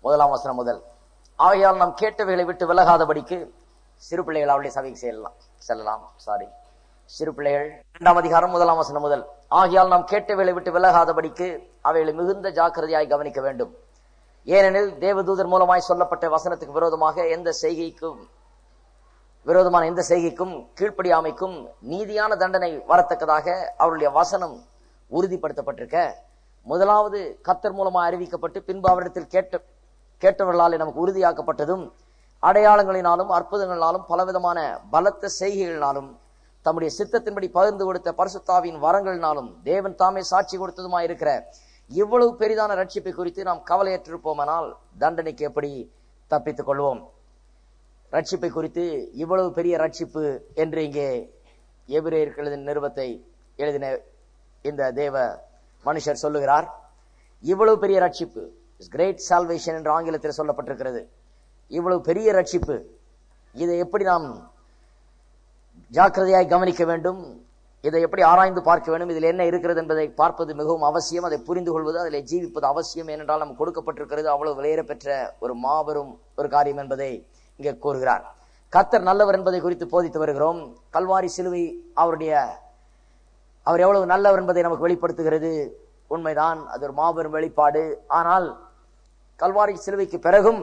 முதலாம் வசனம் முதல் ஆகையால் நாம் கேட்டவைகளை விட்டு விலகாதபடிக்கு சிறு பிள்ளைகள் அவளுடைய சபைக்கு செல்லலாம் செல்லலாம் சாரி சிறு பிள்ளைகள் இரண்டாம் அதிகாரம் முதலாம் வசனம் முதல் ஆகையால் நாம் கேட்டவைகளை விட்டு விலகாதபடிக்கு அவைகளை மிகுந்த ஜாக்கிரதையாய் கவனிக்க வேண்டும் ஏனெனில் தேவதூதர் மூலமாய் சொல்லப்பட்ட வசனத்துக்கு விரோதமாக எந்த செய்கைக்கும் விரோதமான எந்த செய்கைக்கும் கீழ்ப்படியாமைக்கும் நீதியான தண்டனை வரத்தக்கதாக அவருடைய வசனம் உறுதிப்படுத்தப்பட்டிருக்க முதலாவது கத்தர் மூலமா அறிவிக்கப்பட்டு பின்பு அவரிடத்தில் கேட்ட கேட்டவர்களாலே நமக்கு உறுதியாக்கப்பட்டதும் அடையாளங்களினாலும் அற்புதங்களினாலும் பலவிதமான பலத்த செய்கைகளினாலும் தம்முடைய சித்தத்தின்படி பகிர்ந்து கொடுத்த பரிசுத்தாவின் வரங்களினாலும் தேவன் தாமே சாட்சி கொடுத்ததுமா இருக்கிற இவ்வளவு பெரிதான ரட்சிப்பை குறித்து நாம் கவலையற்றிருப்போமானால் தண்டனைக்கு எப்படி தப்பித்துக் கொள்வோம் ரட்சிப்பை குறித்து இவ்வளவு பெரிய ரட்சிப்பு என்று இங்கே எபிரேயருக்கு எழுதின நிருபத்தை எழுதின இந்த தேவ மனுஷர் சொல்லுகிறார் இவ்வளவு பெரிய ரட்சிப்பு கிரேட் சால்வேஷன் என்று ஆங்கிலத்தில் சொல்லப்பட்டிருக்கிறது இவ்வளவு பெரிய ரட்சிப்பு இதை எப்படி நாம் ஜாக்கிரதையாய் கவனிக்க வேண்டும் இதை எப்படி ஆராய்ந்து பார்க்க வேண்டும் இதில் என்ன இருக்கிறது என்பதை பார்ப்பது மிகவும் அவசியம் அதை புரிந்து கொள்வது அதில் ஜீவிப்பது அவசியம் ஏனென்றால் நமக்கு கொடுக்கப்பட்டிருக்கிறது அவ்வளவு விலையேற பெற்ற ஒரு மாபெரும் ஒரு காரியம் என்பதை இங்கே கூறுகிறார் கத்தர் நல்லவர் என்பதை குறித்து போதித்து வருகிறோம் கல்வாரி சிலுவை அவருடைய அவர் எவ்வளவு நல்லவர் என்பதை நமக்கு வெளிப்படுத்துகிறது உண்மைதான் அது ஒரு மாபெரும் வெளிப்பாடு ஆனால் கல்வாரி சிலுவைக்கு பிறகும்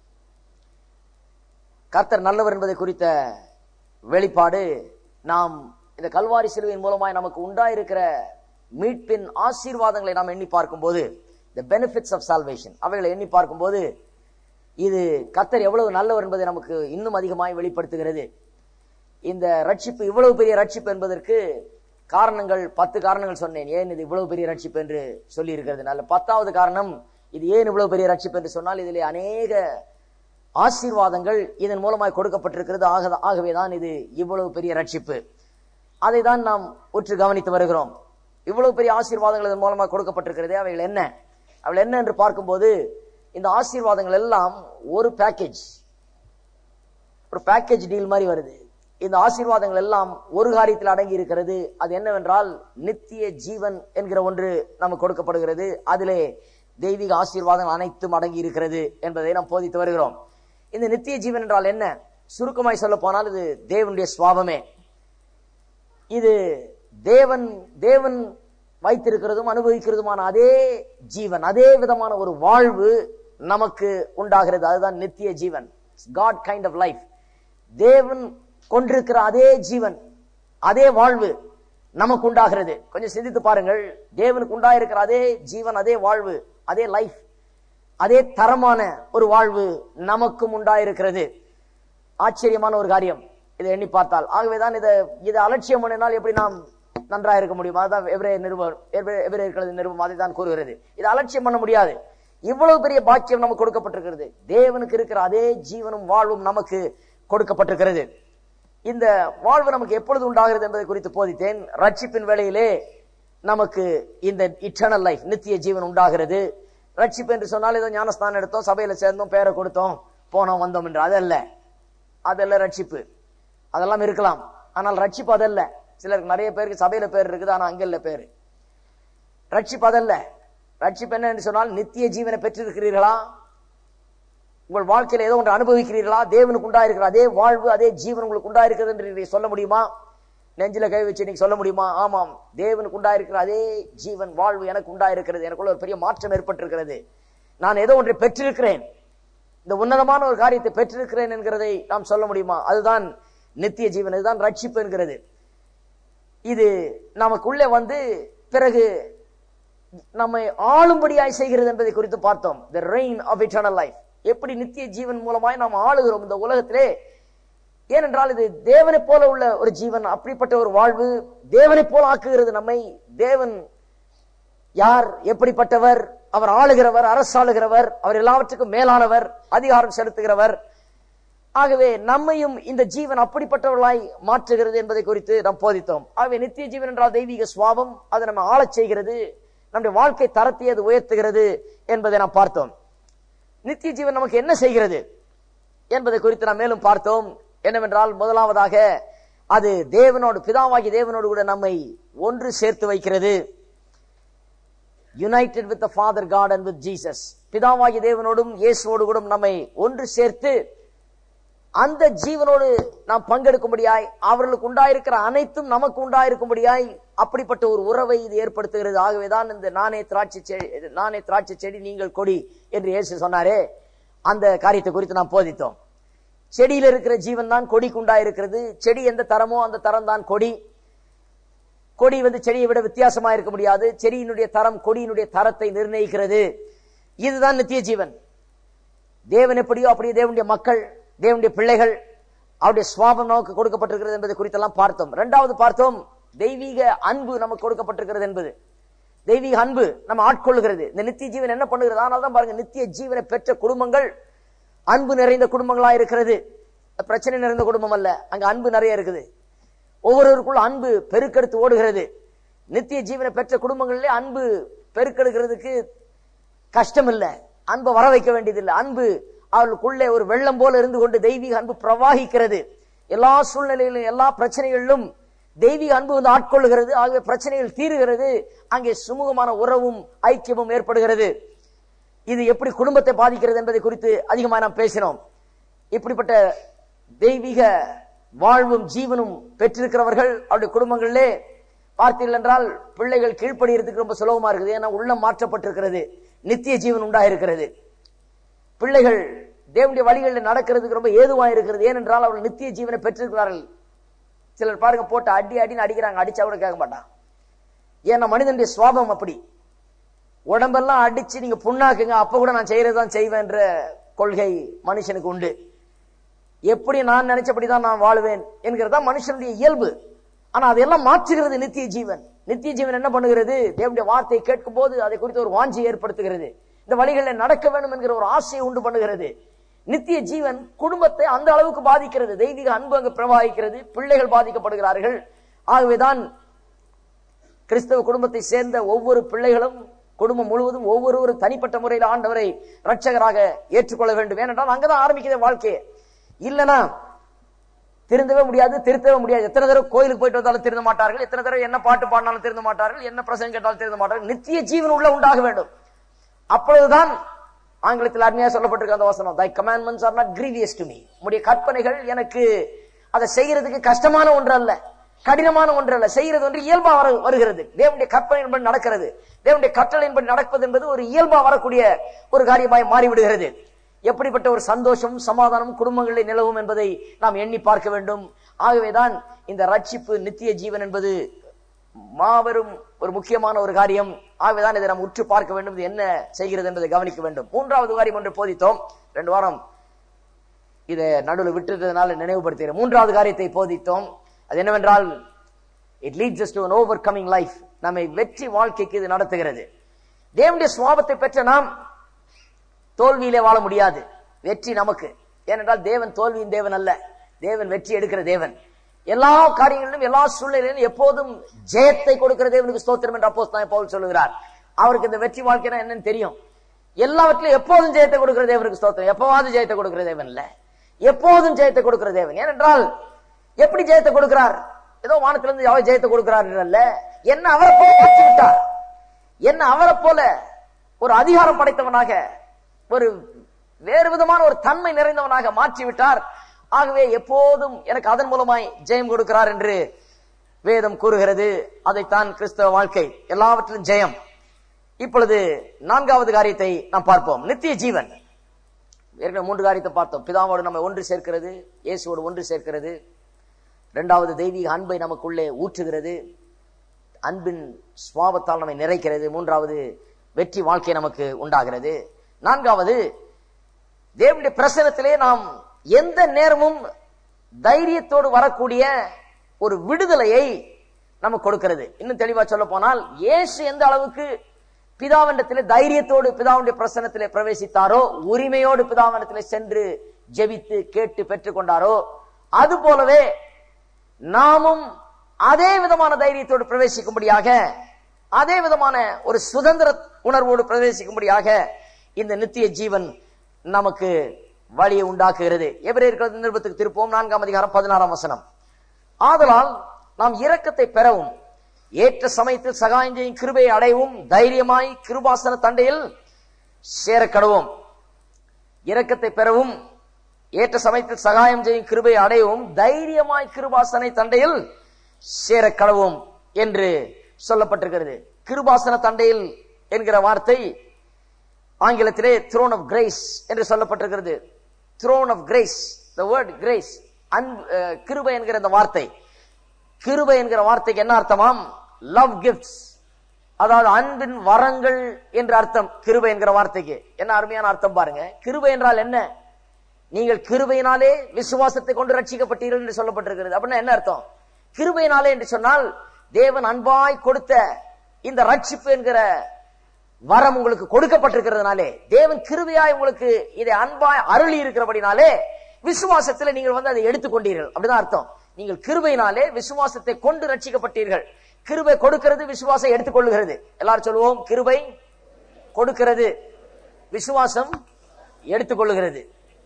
கர்த்தர் நல்லவர் என்பதை குறித்த வெளிப்பாடு நாம் இந்த கல்வாரி சிலுவையின் மூலமாய் நமக்கு உண்டாயிருக்கிற மீட்பின் ஆசீர்வாதங்களை நாம் எண்ணி பார்க்கும்போது the benefits of salvation அவைகளை எண்ணி பார்க்கும்போது இது கத்தர் எவ்வளவு நல்லவர் என்பதை நமக்கு இன்னும் அதிகமாய் வெளிப்படுத்துகிறது இந்த ரட்சிப்பு இவ்வளவு பெரிய ரட்சிப்பு என்பதற்கு காரணங்கள் பத்து காரணங்கள் சொன்னேன் ஏன் இது இவ்வளவு பெரிய ரட்சிப்பு என்று சொல்லி இருக்கிறது நல்ல பத்தாவது காரணம் இது ஏன் இவ்வளவு பெரிய ரட்சிப்பு என்று சொன்னால் இதிலே அநேக ஆசீர்வாதங்கள் இதன் மூலமாய் கொடுக்கப்பட்டிருக்கிறது ஆக ஆகவேதான் இது இவ்வளவு பெரிய ரட்சிப்பு அதை தான் நாம் உற்று கவனித்து வருகிறோம் இவ்வளவு பெரிய ஆசீர்வாதங்கள் இதன் மூலமாக கொடுக்கப்பட்டிருக்கிறதே அவைகள் என்ன அவைகள் என்ன என்று பார்க்கும்போது இந்த ஆசீர்வாதங்கள் எல்லாம் ஒரு பேக்கேஜ் ஒரு பேக்கேஜ் டீல் மாதிரி வருது இந்த ஆசீர்வாதங்கள் எல்லாம் ஒரு காரியத்தில் அடங்கி இருக்கிறது அது என்னவென்றால் நித்திய ஜீவன் என்கிற ஒன்று நமக்கு கொடுக்கப்படுகிறது அதிலே தெய்வீக ஆசீர்வாதங்கள் அனைத்தும் அடங்கி இருக்கிறது என்பதை நாம் போதித்து வருகிறோம் இந்த நித்திய ஜீவன் என்றால் என்ன சுருக்கமாய் சொல்ல போனால் இது தேவனுடைய சுவாபமே இது தேவன் தேவன் வைத்திருக்கிறதும் அனுபவிக்கிறதுமான அதே ஜீவன் அதே விதமான ஒரு வாழ்வு நமக்கு உண்டாகிறது அதுதான் நித்திய ஜீவன் காட் கைண்ட் ஆஃப் லைஃப் தேவன் கொண்டிருக்கிற அதே ஜீவன் அதே வாழ்வு நமக்கு உண்டாகிறது கொஞ்சம் சிந்தித்து பாருங்கள் தேவனுக்கு உண்டாயிருக்கிற அதே ஜீவன் அதே வாழ்வு அதே லைஃப் அதே தரமான ஒரு வாழ்வு நமக்கும் உண்டாயிருக்கிறது ஆச்சரியமான ஒரு காரியம் இதை எண்ணி பார்த்தால் ஆகவேதான் இதை இதை அலட்சியம் பண்ணினால் எப்படி நாம் நன்றாக இருக்க முடியும் அதுதான் எவரே நிருபம் எவரேர்களது நிருபம் அதை தான் கூறுகிறது இதை அலட்சியம் பண்ண முடியாது இவ்வளவு பெரிய பாக்கியம் நமக்கு கொடுக்கப்பட்டிருக்கிறது தேவனுக்கு இருக்கிற அதே ஜீவனும் வாழ்வும் நமக்கு கொடுக்கப்பட்டிருக்கிறது இந்த வாழ்வு நமக்கு எப்பொழுது உண்டாகிறது என்பதை குறித்து போதித்தேன் ரட்சிப்பின் வேளையிலே நமக்கு இந்த இட்டர்னல் லைஃப் நித்திய ஜீவன் உண்டாகிறது ரட்சிப்பு என்று சொன்னால் ஏதோ ஞானஸ்தானம் எடுத்தோம் சபையில சேர்ந்தோம் பேரை கொடுத்தோம் போனோம் வந்தோம் என்று அதல்ல அதல்ல ரட்சிப்பு அதெல்லாம் இருக்கலாம் ஆனால் ரட்சிப்பு அதல்ல சிலருக்கு நிறைய பேருக்கு சபையில பேர் இருக்குது ஆனா அங்க இல்ல பேரு ரட்சிப்பு அதல்ல ரட்சிப்பு என்ன என்று சொன்னால் நித்திய ஜீவனை பெற்றிருக்கிறீர்களா உங்கள் வாழ்க்கையில ஏதோ ஒன்று அனுபவிக்கிறீர்களா தேவனுக்கு உண்டாயிருக்கிற அதே வாழ்வு அதே ஜீவன் உங்களுக்கு உண்டாயிருக்கிறது என்று நீங்க சொல்ல முடியுமா நெஞ்சில கை வச்சு நீங்க சொல்ல முடியுமா ஆமாம் தேவனுக்கு உண்டாயிருக்கிற அதே ஜீவன் வாழ்வு எனக்கு உண்டாயிருக்கிறது எனக்குள்ள ஒரு பெரிய மாற்றம் ஏற்பட்டிருக்கிறது நான் ஏதோ ஒன்றை பெற்றிருக்கிறேன் இந்த உன்னதமான ஒரு காரியத்தை பெற்றிருக்கிறேன் என்கிறதை நாம் சொல்ல முடியுமா அதுதான் நித்திய ஜீவன் இதுதான் ரட்சிப்பு என்கிறது இது நமக்குள்ளே வந்து பிறகு நம்மை ஆளும்படியாய் செய்கிறது என்பதை குறித்து பார்த்தோம் the rain of eternal life எப்படி நித்திய ஜீவன் மூலமாய் நாம் ஆளுகிறோம் இந்த உலகத்திலே ஏனென்றால் இது தேவனை போல உள்ள ஒரு ஜீவன் அப்படிப்பட்ட ஒரு வாழ்வு தேவனை போல ஆக்குகிறது நம்மை தேவன் யார் எப்படிப்பட்டவர் அவர் ஆளுகிறவர் அரசாளுகிறவர் அவர் எல்லாவற்றுக்கும் மேலானவர் அதிகாரம் செலுத்துகிறவர் ஆகவே நம்மையும் இந்த ஜீவன் அப்படிப்பட்டவர்களாய் மாற்றுகிறது என்பதை குறித்து நாம் போதித்தோம் ஆகவே நித்திய ஜீவன் என்றால் தெய்வீக சுவாபம் அதை நம்ம ஆளச் செய்கிறது நம்முடைய வாழ்க்கை தரத்தை அது உயர்த்துகிறது என்பதை நாம் பார்த்தோம் நித்திய ஜீவன் நமக்கு என்ன செய்கிறது என்பதை குறித்து நாம் மேலும் பார்த்தோம் என்னவென்றால் முதலாவதாக அது தேவனோடு பிதாவாகி தேவனோடு கூட நம்மை ஒன்று சேர்த்து வைக்கிறது united with father God and with Jesus பிதாவாகிய தேவனோடும் இயேசுவோடு கூட நம்மை ஒன்று சேர்த்து அந்த ஜீவனோடு நாம் பங்கெடுக்கும்படியாய் அவர்களுக்கு உண்டாயிருக்கிற அனைத்தும் நமக்கு உண்டாயிருக்கும்படியாய் அப்படிப்பட்ட ஒரு உறவை இது ஏற்படுத்துகிறது ஆகவேதான் இந்த நானே திராட்சை செடி நானே திராட்சை செடி நீங்கள் கொடி என்று இயேசு சொன்னாரே அந்த காரியத்தை குறித்து நாம் போதித்தோம் செடியில் இருக்கிற ஜீவன் தான் கொடிக்கு உண்டாயிருக்கிறது செடி எந்த தரமோ அந்த தரம் தான் கொடி கொடி வந்து செடியை விட வித்தியாசமா இருக்க முடியாது செடியினுடைய தரம் கொடியினுடைய தரத்தை நிர்ணயிக்கிறது இதுதான் நித்திய ஜீவன் தேவன் எப்படியோ அப்படியே தேவனுடைய மக்கள் தேவனுடைய பிள்ளைகள் அவருடைய சுவாபம் நமக்கு கொடுக்கப்பட்டிருக்கிறது என்பதை குறித்தெல்லாம் பார்த்தோம் இரண்டாவது பார்த்தோம் தெய்வீக அன்பு நமக்கு கொடுக்கப்பட்டிருக்கிறது என்பது தெய்வீக அன்பு நம்ம ஆட்கொள்ளுகிறது இந்த நித்திய ஜீவன் என்ன பண்ணுகிறது ஆனால் தான் பாருங்க நித்திய ஜீவனை பெற்ற குடும்பங்கள் அன்பு நிறைந்த குடும்பங்களா இருக்கிறது பிரச்சனை நிறைந்த குடும்பம் அல்ல அங்க அன்பு நிறைய இருக்குது ஒவ்வொருவருக்குள்ள அன்பு பெருக்கெடுத்து ஓடுகிறது நித்திய ஜீவனை பெற்ற குடும்பங்களிலே அன்பு பெருக்கெடுக்கிறதுக்கு கஷ்டம் இல்ல அன்பை வர வைக்க வேண்டியதில்லை அன்பு அவர்களுக்குள்ளே ஒரு வெள்ளம் போல இருந்து கொண்டு தெய்வீக அன்பு பிரவாகிக்கிறது எல்லா சூழ்நிலையிலும் எல்லா பிரச்சனைகளிலும் தெய்வீக அன்பு வந்து ஆட்கொள்ளுகிறது ஆகவே பிரச்சனைகள் தீருகிறது அங்கே சுமூகமான உறவும் ஐக்கியமும் ஏற்படுகிறது இது எப்படி குடும்பத்தை பாதிக்கிறது என்பதை குறித்து அதிகமாக நாம் பேசினோம் இப்படிப்பட்ட தெய்வீக வாழ்வும் ஜீவனும் பெற்றிருக்கிறவர்கள் அவருடைய குடும்பங்களிலே பார்த்தீர்கள் என்றால் பிள்ளைகள் கீழ்ப்படுகிறதுக்கு ரொம்ப சுலபமா இருக்குது ஏன்னா உள்ளம் மாற்றப்பட்டிருக்கிறது நித்திய ஜீவன் உண்டாயிருக்கிறது பிள்ளைகள் தேவனுடைய வழிகளில் நடக்கிறதுக்கு ரொம்ப ஏதுவா இருக்கிறது ஏனென்றால் அவர்கள் நித்திய ஜீவனை பெற்றிருக்கிறார்கள் சிலர் பாருங்க போட்டு அடி அடின்னு அடிக்கிறாங்க அடிச்சா கூட கேட்க மாட்டான் ஏன்னா மனிதனுடைய சுவாபம் அப்படி உடம்பெல்லாம் அடிச்சு நீங்க புண்ணாக்குங்க அப்ப கூட நான் செய்யறதுதான் செய்வேன்ற கொள்கை மனுஷனுக்கு உண்டு எப்படி நான் நினைச்சபடிதான் நான் வாழ்வேன் என்கிறதா மனுஷனுடைய இயல்பு ஆனா அதையெல்லாம் மாற்றுகிறது நித்திய ஜீவன் நித்திய ஜீவன் என்ன பண்ணுகிறது தேவனுடைய வார்த்தையை கேட்கும் போது அதை குறித்து ஒரு வாஞ்சி ஏற்படுத்துகிறது இந்த வழிகளில் நடக்க வேண்டும் என்கிற ஒரு ஆசையை உண்டு பண்ணுகிறது நித்திய ஜீவன் குடும்பத்தை அந்த அளவுக்கு பாதிக்கிறது தெய்வீக அன்பு அங்கு பிரவாகிக்கிறது பிள்ளைகள் பாதிக்கப்படுகிறார்கள் ஆகவேதான் கிறிஸ்தவ குடும்பத்தை சேர்ந்த ஒவ்வொரு பிள்ளைகளும் குடும்பம் முழுவதும் ஒவ்வொரு தனிப்பட்ட முறையில் ஆண்டவரை ரட்சகராக ஏற்றுக்கொள்ள வேண்டும் ஏனென்றால் அங்கதான் ஆரம்பிக்கிற வாழ்க்கையே இல்லனா திருந்தவே முடியாது திருத்தவே முடியாது எத்தனை தடவை கோயிலுக்கு போயிட்டு வந்தாலும் திருந்த மாட்டார்கள் எத்தனை தடவை என்ன பாட்டு பாடினாலும் திருந்த மாட்டார்கள் என்ன பிரசங்கம் கேட்டாலும் திருந்த மாட்டார்கள் நித்திய ஜீவன் உள்ள உண்டாக வேண்டும் அப்பொழுதுதான் ஆங்கிலத்தில் அருமையா சொல்லப்பட்டிருக்க அந்த வசனம் thy commandments are not grievous to me உடைய கற்பனைகள் எனக்கு அதை செய்யறதுக்கு கஷ்டமான ஒன்று அல்ல கடினமான ஒன்று அல்ல செய்யறது ஒன்று இயல்பா வர வருகிறது தேவனுடைய கற்பனை என்பது நடக்கிறது தேவனுடைய கட்டளை என்பது நடப்பது என்பது ஒரு இயல்பா வரக்கூடிய ஒரு காரியமாய் மாறிவிடுகிறது எப்படிப்பட்ட ஒரு சந்தோஷம் சமாதானம் குடும்பங்களில் நிலவும் என்பதை நாம் எண்ணி பார்க்க வேண்டும் ஆகவேதான் இந்த ரட்சிப்பு நித்திய ஜீவன் என்பது மாபெரும் ஒரு முக்கியமான ஒரு காரியம் ஆகவேதான் இதை நாம் உற்று பார்க்க வேண்டும் இது என்ன செய்கிறது என்பதை கவனிக்க வேண்டும் மூன்றாவது காரியம் ஒன்று போதித்தோம் ரெண்டு வாரம் இதை நடுவில் விட்டுறதுனால நினைவுபடுத்துகிறேன் மூன்றாவது காரியத்தை போதித்தோம் அது என்னவென்றால் it leads to an overcoming life நம்மை வெற்றி வாழ்க்கைக்கு இது நடத்துகிறது தேவனுடைய சுவாபத்தை பெற்ற நாம் தோல்வியிலே வாழ முடியாது வெற்றி நமக்கு ஏனென்றால் தேவன் தோல்வியின் தேவன் அல்ல தேவன் வெற்றி எடுக்கிற தேவன் எல்லா காரியங்களிலும் எல்லா சூழ்நிலையிலும் எப்போதும் ஜெயத்தை கொடுக்கிற தேவனுக்கு ஸ்தோத்திரம் என்று அப்போஸ் தான் பவுல் சொல்லுகிறார் அவருக்கு இந்த வெற்றி வாழ்க்கைனா என்னன்னு தெரியும் எல்லாவற்றிலும் எப்போதும் ஜெயத்தை கொடுக்கிற தேவனுக்கு ஸ்தோத்திரம் எப்பவாவது ஜெயத்தை கொடுக்கிற தேவன் இல்ல எப்போதும் ஜெயத்தை கொடுக்கிற தேவன் ஏனென்றால் எப்படி ஜெயத்தை கொடுக்கிறார் ஏதோ வானத்திலிருந்து யாவை ஜெயத்தை கொடுக்கிறார் அல்ல என்ன அவரை போல மாற்றி விட்டார் என்ன அவரை போல ஒரு அதிகாரம் படைத்தவனாக ஒரு வேறு விதமான ஒரு தன்மை நிறைந்தவனாக மாற்றி விட்டார் ஆகவே எப்போதும் எனக்கு அதன் மூலமாய் ஜெயம் கொடுக்கிறார் என்று வேதம் கூறுகிறது அதைத்தான் கிறிஸ்தவ வாழ்க்கை எல்லாவற்றிலும் ஜெயம் இப்பொழுது நான்காவது காரியத்தை நாம் பார்ப்போம் நித்திய ஜீவன் ஏற்கனவே மூன்று காரியத்தை பார்த்தோம் பிதாவோடு நம்ம ஒன்று சேர்க்கிறது இயேசுவோடு ஒன்று சேர்க்கிறது இரண்டாவது தெய்வீக அன்பை நமக்குள்ளே ஊற்றுகிறது அன்பின் சுவாபத்தால் நம்மை நிறைக்கிறது மூன்றாவது வெற்றி வாழ்க்கை நமக்கு உண்டாகிறது நான்காவது தேவனுடைய பிரசனத்திலே நாம் எந்த நேரமும் தைரியத்தோடு வரக்கூடிய ஒரு விடுதலையை நமக்கு கொடுக்கிறது இன்னும் தெளிவா சொல்ல போனால் இயேசு எந்த அளவுக்கு பிதாவண்டத்திலே தைரியத்தோடு பிதாவுடைய பிரசனத்திலே பிரவேசித்தாரோ உரிமையோடு பிதாவண்டத்திலே சென்று ஜெபித்து கேட்டு பெற்றுக்கொண்டாரோ அது போலவே நாமும் அதே விதமான தைரியத்தோடு பிரவேசிக்கும்படியாக அதே விதமான ஒரு சுதந்திர உணர்வோடு பிரவேசிக்கும்படியாக இந்த நித்திய ஜீவன் நமக்கு வழியை உண்டாக்குகிறது எபிரேயர்கள் நிருபத்துக்கு திருப்போம் நான்காம் அதிகாரம் பதினாறாம் வசனம் ஆதலால் நாம் இரக்கத்தை பெறவும் ஏற்ற சமயத்தில் சகாயம் செய்யும் கிருபையை அடையவும் தைரியமாய் கிருபாசன தண்டையில் சேரக்கடவும் இரக்கத்தை பெறவும் ஏற்ற சமயத்தில் சகாயம் செய்யும் கிருபையை அடையவும் தைரியமாய் கிருபாசனை தண்டையில் சேரக்கடவும் என்று சொல்லப்பட்டிருக்கிறது கிருபாசன தண்டையில் என்கிற வார்த்தை ஆங்கிலத்திலே த்ரோன் ஆஃப் கிரேஸ் என்று சொல்லப்பட்டிருக்கிறது throne of grace the word grace அன் கிருபை என்கிற இந்த வார்த்தை கிருபை என்கிற வார்த்தைக்கு என்ன அர்த்தமாம் லவ் கிஃப்ட்ஸ் அதாவது அன்பின் வரங்கள் என்ற அர்த்தம் கிருபை என்கிற வார்த்தைக்கு என்ன அருமையான அர்த்தம் பாருங்க கிருபை என்றால் என்ன நீங்கள் கிருபையினாலே விசுவாசத்தை கொண்டு ரட்சிக்கப்பட்டீர்கள் என்று சொல்லப்பட்டிருக்கிறது அப்படின்னா என்ன அர்த்தம் கிருபையினாலே என்று சொன்னால் தேவன் அன்பாய் கொடுத்த இந்த ரட்சிப்பு என்கிற வரம் உங்களுக்கு கொடுக்கப்பட்டிருக்கிறதுனாலே தேவன் கிருபையாய் உங்களுக்கு இதை அன்பாய் அருளி இருக்கிறபடினாலே விசுவாசத்தில் நீங்கள் வந்து அதை எடுத்துக்கொண்டீர்கள் அப்படிதான் அர்த்தம் நீங்கள் கிருபையினாலே விசுவாசத்தை கொண்டு ரட்சிக்கப்பட்டீர்கள் கிருபை கொடுக்கிறது விசுவாசம் எடுத்துக்கொள்ளுகிறது எல்லாரும் சொல்லுவோம் கிருபை கொடுக்கிறது விசுவாசம் எடுத்துக்கொள்ளுகிறது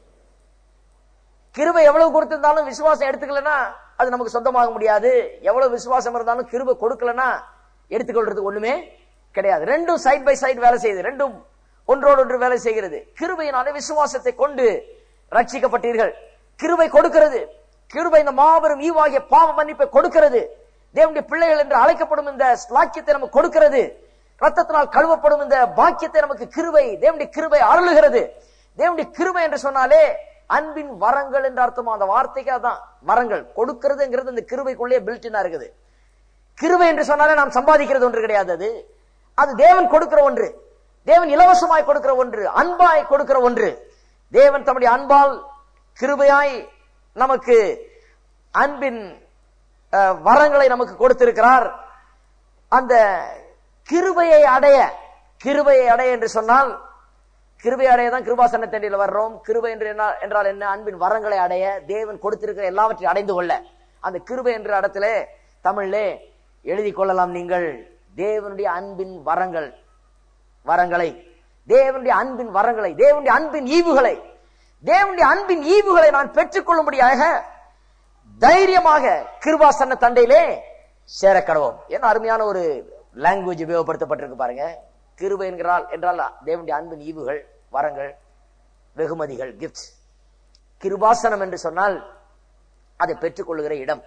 கிருபை எவ்வளவு கொடுத்திருந்தாலும் விசுவாசம் எடுத்துக்கலன்னா அது நமக்கு சொந்தமாக முடியாது எவ்வளவு விசுவாசம் இருந்தாலும் கிருபை கொடுக்கலன்னா எடுத்துக்கொள்றதுக்கு ஒண்ணுமே கிடையாது ரெண்டும் சைட் பை சைடு வேலை செய்யுது ரெண்டும் ஒன்றோடு ஒன்று வேலை செய்கிறது கிருபையினாலே விசுவாசத்தை கொண்டு ரட்சிக்கப்பட்டீர்கள் கிருபை கொடுக்கிறது கிருபை இந்த மாபெரும் ஈவாகிய பாவ மன்னிப்பை கொடுக்கிறது தேவனுடைய பிள்ளைகள் என்று அழைக்கப்படும் இந்த ஸ்லாக்கியத்தை நமக்கு கொடுக்கிறது ரத்தத்தினால் கழுவப்படும் இந்த பாக்கியத்தை நமக்கு கிருபை தேவனுடைய கிருபை அருளுகிறது தேவனுடைய கிருபை என்று சொன்னாலே அன்பின் வரங்கள் என்ற அர்த்தம் அந்த வார்த்தைக்கு அதான் வரங்கள் கொடுக்கிறதுங்கிறது இந்த கிருபைக்குள்ளே பில்டினா இருக்குது கிருபை என்று சொன்னாலே நாம் சம்பாதிக்கிறது ஒன்று கிடையாது அது அது தேவன் கொடுக்கிற ஒன்று தேவன் இலவசமாய் கொடுக்கிற ஒன்று அன்பாய் கொடுக்கிற ஒன்று தேவன் தம்முடைய அன்பால் கிருபையாய் நமக்கு அன்பின் அஹ், வரங்களை நமக்கு கொடுத்திருக்கிறார் அந்த கிருபையை அடைய கிருபையை அடைய என்று சொன்னால் கிருபை அடைய தான் கிருபாசன தண்டியில் வர்றோம் கிருபை என்று என்ன- என்றால் என்ன அன்பின் வரங்களை அடைய தேவன் கொடுத்திருக்கிற எல்லாவற்றையும் அடைந்து கொள்ள அந்த கிருபை என்ற இடத்திலே தமிழிலே எழுதி கொள்ளலாம் நீங்கள் தேவனுடைய அன்பின் வரங்கள் வரங்களை தேவனுடைய அன்பின் வரங்களை தேவனுடைய அன்பின் ஈவுகளை தேவனுடைய அன்பின் ஈவுகளை நான் பெற்றுக்கொள்ளும்படியாக தைரியமாக கிருபாசன தண்டையிலே சேரக்கடவோம் என்ன அருமையான ஒரு லாங்குவேஜ் உபயோகப்படுத்தப்பட்டிருக்கு பாருங்க கிருபை என்கிறால் என்றால் தேவனுடைய அன்பின் ஈவுகள் வரங்கள் வெகுமதிகள் கிஃப்ட்ஸ் கிருபாசனம் என்று சொன்னால் அதை பெற்றுக்கொள்ளுகிற இடம்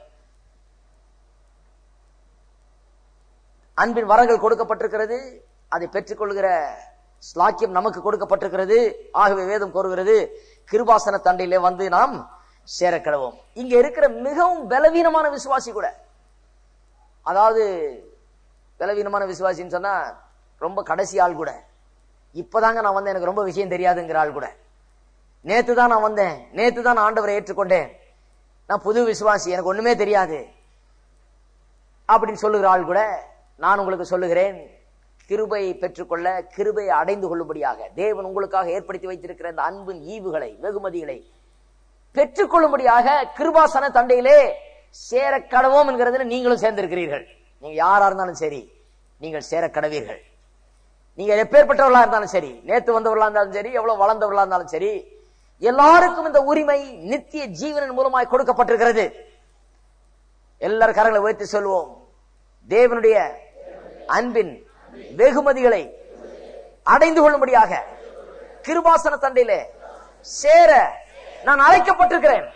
அன்பின் வரங்கள் கொடுக்கப்பட்டிருக்கிறது அதை பெற்றுக்கொள்கிற ஸ்லாக்கியம் நமக்கு கொடுக்கப்பட்டிருக்கிறது ஆகவே வேதம் கூறுகிறது கிருபாசன தண்டையிலே வந்து நாம் சேரக்கிடவோம் இங்க இருக்கிற மிகவும் பலவீனமான விசுவாசி கூட அதாவது பலவீனமான விசுவாசின்னு சொன்னா ரொம்ப கடைசி ஆள் கூட இப்பதாங்க நான் வந்தேன் எனக்கு ரொம்ப விஷயம் தெரியாதுங்கிற ஆள் கூட நேத்து தான் நான் வந்தேன் நேத்து தான் நான் ஆண்டவரை ஏற்றுக்கொண்டேன் நான் புது விசுவாசி எனக்கு ஒண்ணுமே தெரியாது அப்படின்னு சொல்லுகிற ஆள் கூட நான் உங்களுக்கு சொல்லுகிறேன் கிருபையை பெற்றுக்கொள்ள கிருபையை அடைந்து கொள்ளும்படியாக தேவன் உங்களுக்காக ஏற்படுத்தி வைத்திருக்கிற இந்த அன்பின் ஈவுகளை வெகுமதிகளை பெற்றுக்கொள்ளும்படியாக கிருபாசன தண்டையிலே சேர கடவோம் என்கிறதுல நீங்களும் சேர்ந்திருக்கிறீர்கள் நீங்க யாரா இருந்தாலும் சரி நீங்கள் சேர கடவீர்கள் நீங்க எப்பேற்பட்டவர்களா இருந்தாலும் சரி நேத்து வந்தவர்களா இருந்தாலும் சரி எவ்வளவு வளர்ந்தவர்களா இருந்தாலும் சரி எல்லாருக்கும் இந்த உரிமை நித்திய ஜீவனின் மூலமாய் கொடுக்கப்பட்டிருக்கிறது எல்லாரும் கரங்களை உயர்த்தி சொல்லுவோம் தேவனுடைய அன்பின் வெகுமதிகளை அடைந்து கொள்ளும்படியாக கிருபாசன தண்டையிலே சேர நான் அழைக்கப்பட்டிருக்கிறேன்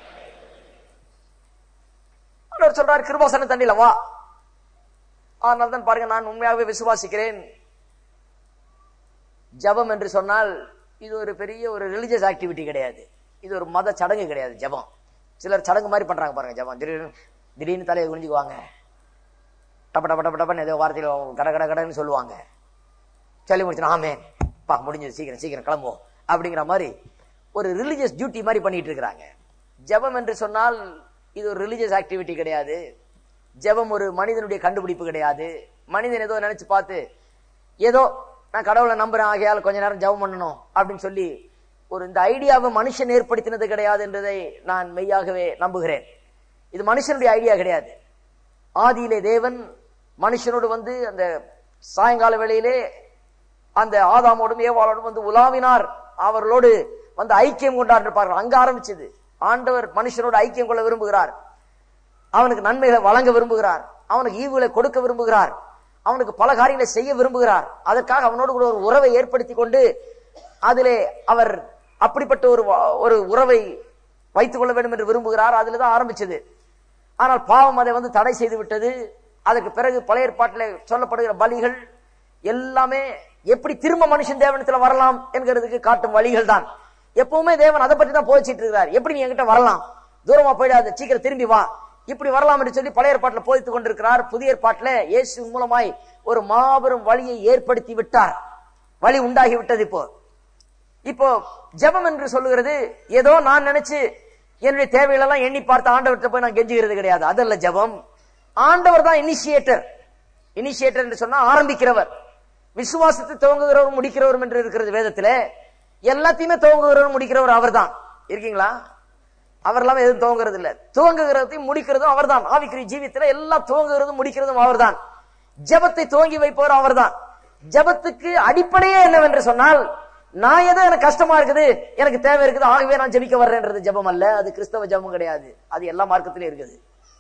ஆண்டவர் சொல்றார் கிருபாசன தண்டையில வா ஆனால் தான் பாருங்க நான் உண்மையாகவே விசுவாசிக்கிறேன் ஜபம் என்று சொன்னால் இது ஒரு பெரிய ஒரு ரிலிஜியஸ் ஆக்டிவிட்டி கிடையாது இது ஒரு மத சடங்கு கிடையாது ஜபம் சிலர் சடங்கு மாதிரி பண்றாங்க பாருங்க ஜபம் திடீர்னு திடீர்னு தலையை குனிஞ்சுக்குவாங்க டப்ப டப்ப டப்ப டப்பன்னு ஏதோ வார்த்தையில் கட கட கடன்னு சொல்லுவாங்க சொல்லி முடிச்சுனா ஆமே பா முடிஞ்சது சீக்கிரம் சீக்கிரம் கிளம்புவோம் அப்படிங்கிற மாதிரி ஒரு ரிலிஜியஸ் டியூட்டி மாதிரி பண்ணிட்டு இருக்கிறாங்க ஜெபம் என்று சொன்னால் இது ஒரு ரிலிஜியஸ் ஆக்டிவிட்டி கிடையாது ஜெபம் ஒரு மனிதனுடைய கண்டுபிடிப்பு கிடையாது மனிதன் ஏதோ நினைச்சு பார்த்து ஏதோ நான் கடவுளை நம்புறேன் ஆகையால் கொஞ்ச நேரம் ஜெபம் பண்ணணும் அப்படின்னு சொல்லி ஒரு இந்த ஐடியாவை மனுஷன் ஏற்படுத்தினது கிடையாது என்றதை நான் மெய்யாகவே நம்புகிறேன் இது மனுஷனுடைய ஐடியா கிடையாது ஆதியிலே தேவன் மனுஷனோடு வந்து அந்த சாயங்கால வேளையிலே அந்த ஆதாமோடும் ஏவாளோடும் வந்து உலாவினார் அவர்களோடு வந்து ஐக்கியம் கொண்டார் இருப்பார்கள் அங்க ஆரம்பிச்சது ஆண்டவர் மனுஷனோடு ஐக்கியம் கொள்ள விரும்புகிறார் அவனுக்கு நன்மைகளை வழங்க விரும்புகிறார் அவனுக்கு ஈவுகளை கொடுக்க விரும்புகிறார் அவனுக்கு பல காரியங்களை செய்ய விரும்புகிறார் அதற்காக அவனோடு கூட ஒரு உறவை ஏற்படுத்தி கொண்டு அதிலே அவர் அப்படிப்பட்ட ஒரு வா- ஒரு உறவை வைத்துக் கொள்ள வேண்டும் என்று விரும்புகிறார் அதுல தான் ஆரம்பிச்சது ஆனால் பாவம் அதை வந்து தடை செய்து விட்டது அதற்கு பிறகு பழைய ஏற்பாட்டில் சொல்லப்படுகிற பலிகள் எல்லாமே எப்படி திரும்ப மனுஷன் தேவனத்துல வரலாம் என்கிறதுக்கு காட்டும் வழிகள் தான் எப்பவுமே தேவன் அதை பற்றி தான் போதிச்சிட்டு இருக்கிறார் எப்படி நீ என்கிட்ட வரலாம் தூரமா போயிடாத சீக்கிரம் திரும்பி வா இப்படி வரலாம் என்று சொல்லி பழைய ஏற்பாட்டில் போதித்துக் கொண்டிருக்கிறார் புதிய ஏற்பாட்டில் இயேசு மூலமாய் ஒரு மாபெரும் வழியை ஏற்படுத்தி விட்டார் வழி உண்டாகி விட்டது இப்போ இப்போ ஜெபம் என்று சொல்லுகிறது ஏதோ நான் நினைச்சு என்னுடைய தேவைகளெல்லாம் எண்ணி பார்த்து ஆண்டவர்கிட்ட போய் நான் கெஞ்சுகிறது கிடையாது அதல்ல ஜெபம் ஆண்டவர் தான் இனிஷியேட்டர் இனிஷியேட்டர் என்று சொன்னா ஆரம்பிக்கிறவர் விசுவாசத்தை துவங்குகிறவர் முடிக்கிறவர் என்று இருக்கிறது வேதத்திலே எல்லாத்தையுமே துவங்குகிறவர் முடிக்கிறவர் அவர்தான் இருக்கீங்களா அவர் இல்லாம எதுவும் துவங்குறது இல்ல துவங்குகிறதையும் முடிக்கிறதும் அவர்தான் ஆவிக்குரிய ஜீவியத்துல எல்லாம் துவங்குகிறதும் முடிக்கிறதும் அவர்தான் ஜெபத்தை துவங்கி வைப்பவர் அவர்தான் ஜெபத்துக்கு அடிப்படையே என்னவென்று சொன்னால் நான் ஏதோ எனக்கு கஷ்டமா இருக்குது எனக்கு தேவை இருக்குது ஆகவே நான் ஜெபிக்க வர்றேன்றது ஜெபம் அல்ல அது கிறிஸ்தவ ஜெபம் கிடையாது அது எல்லா மார்க்கத்திலும் இருக்குது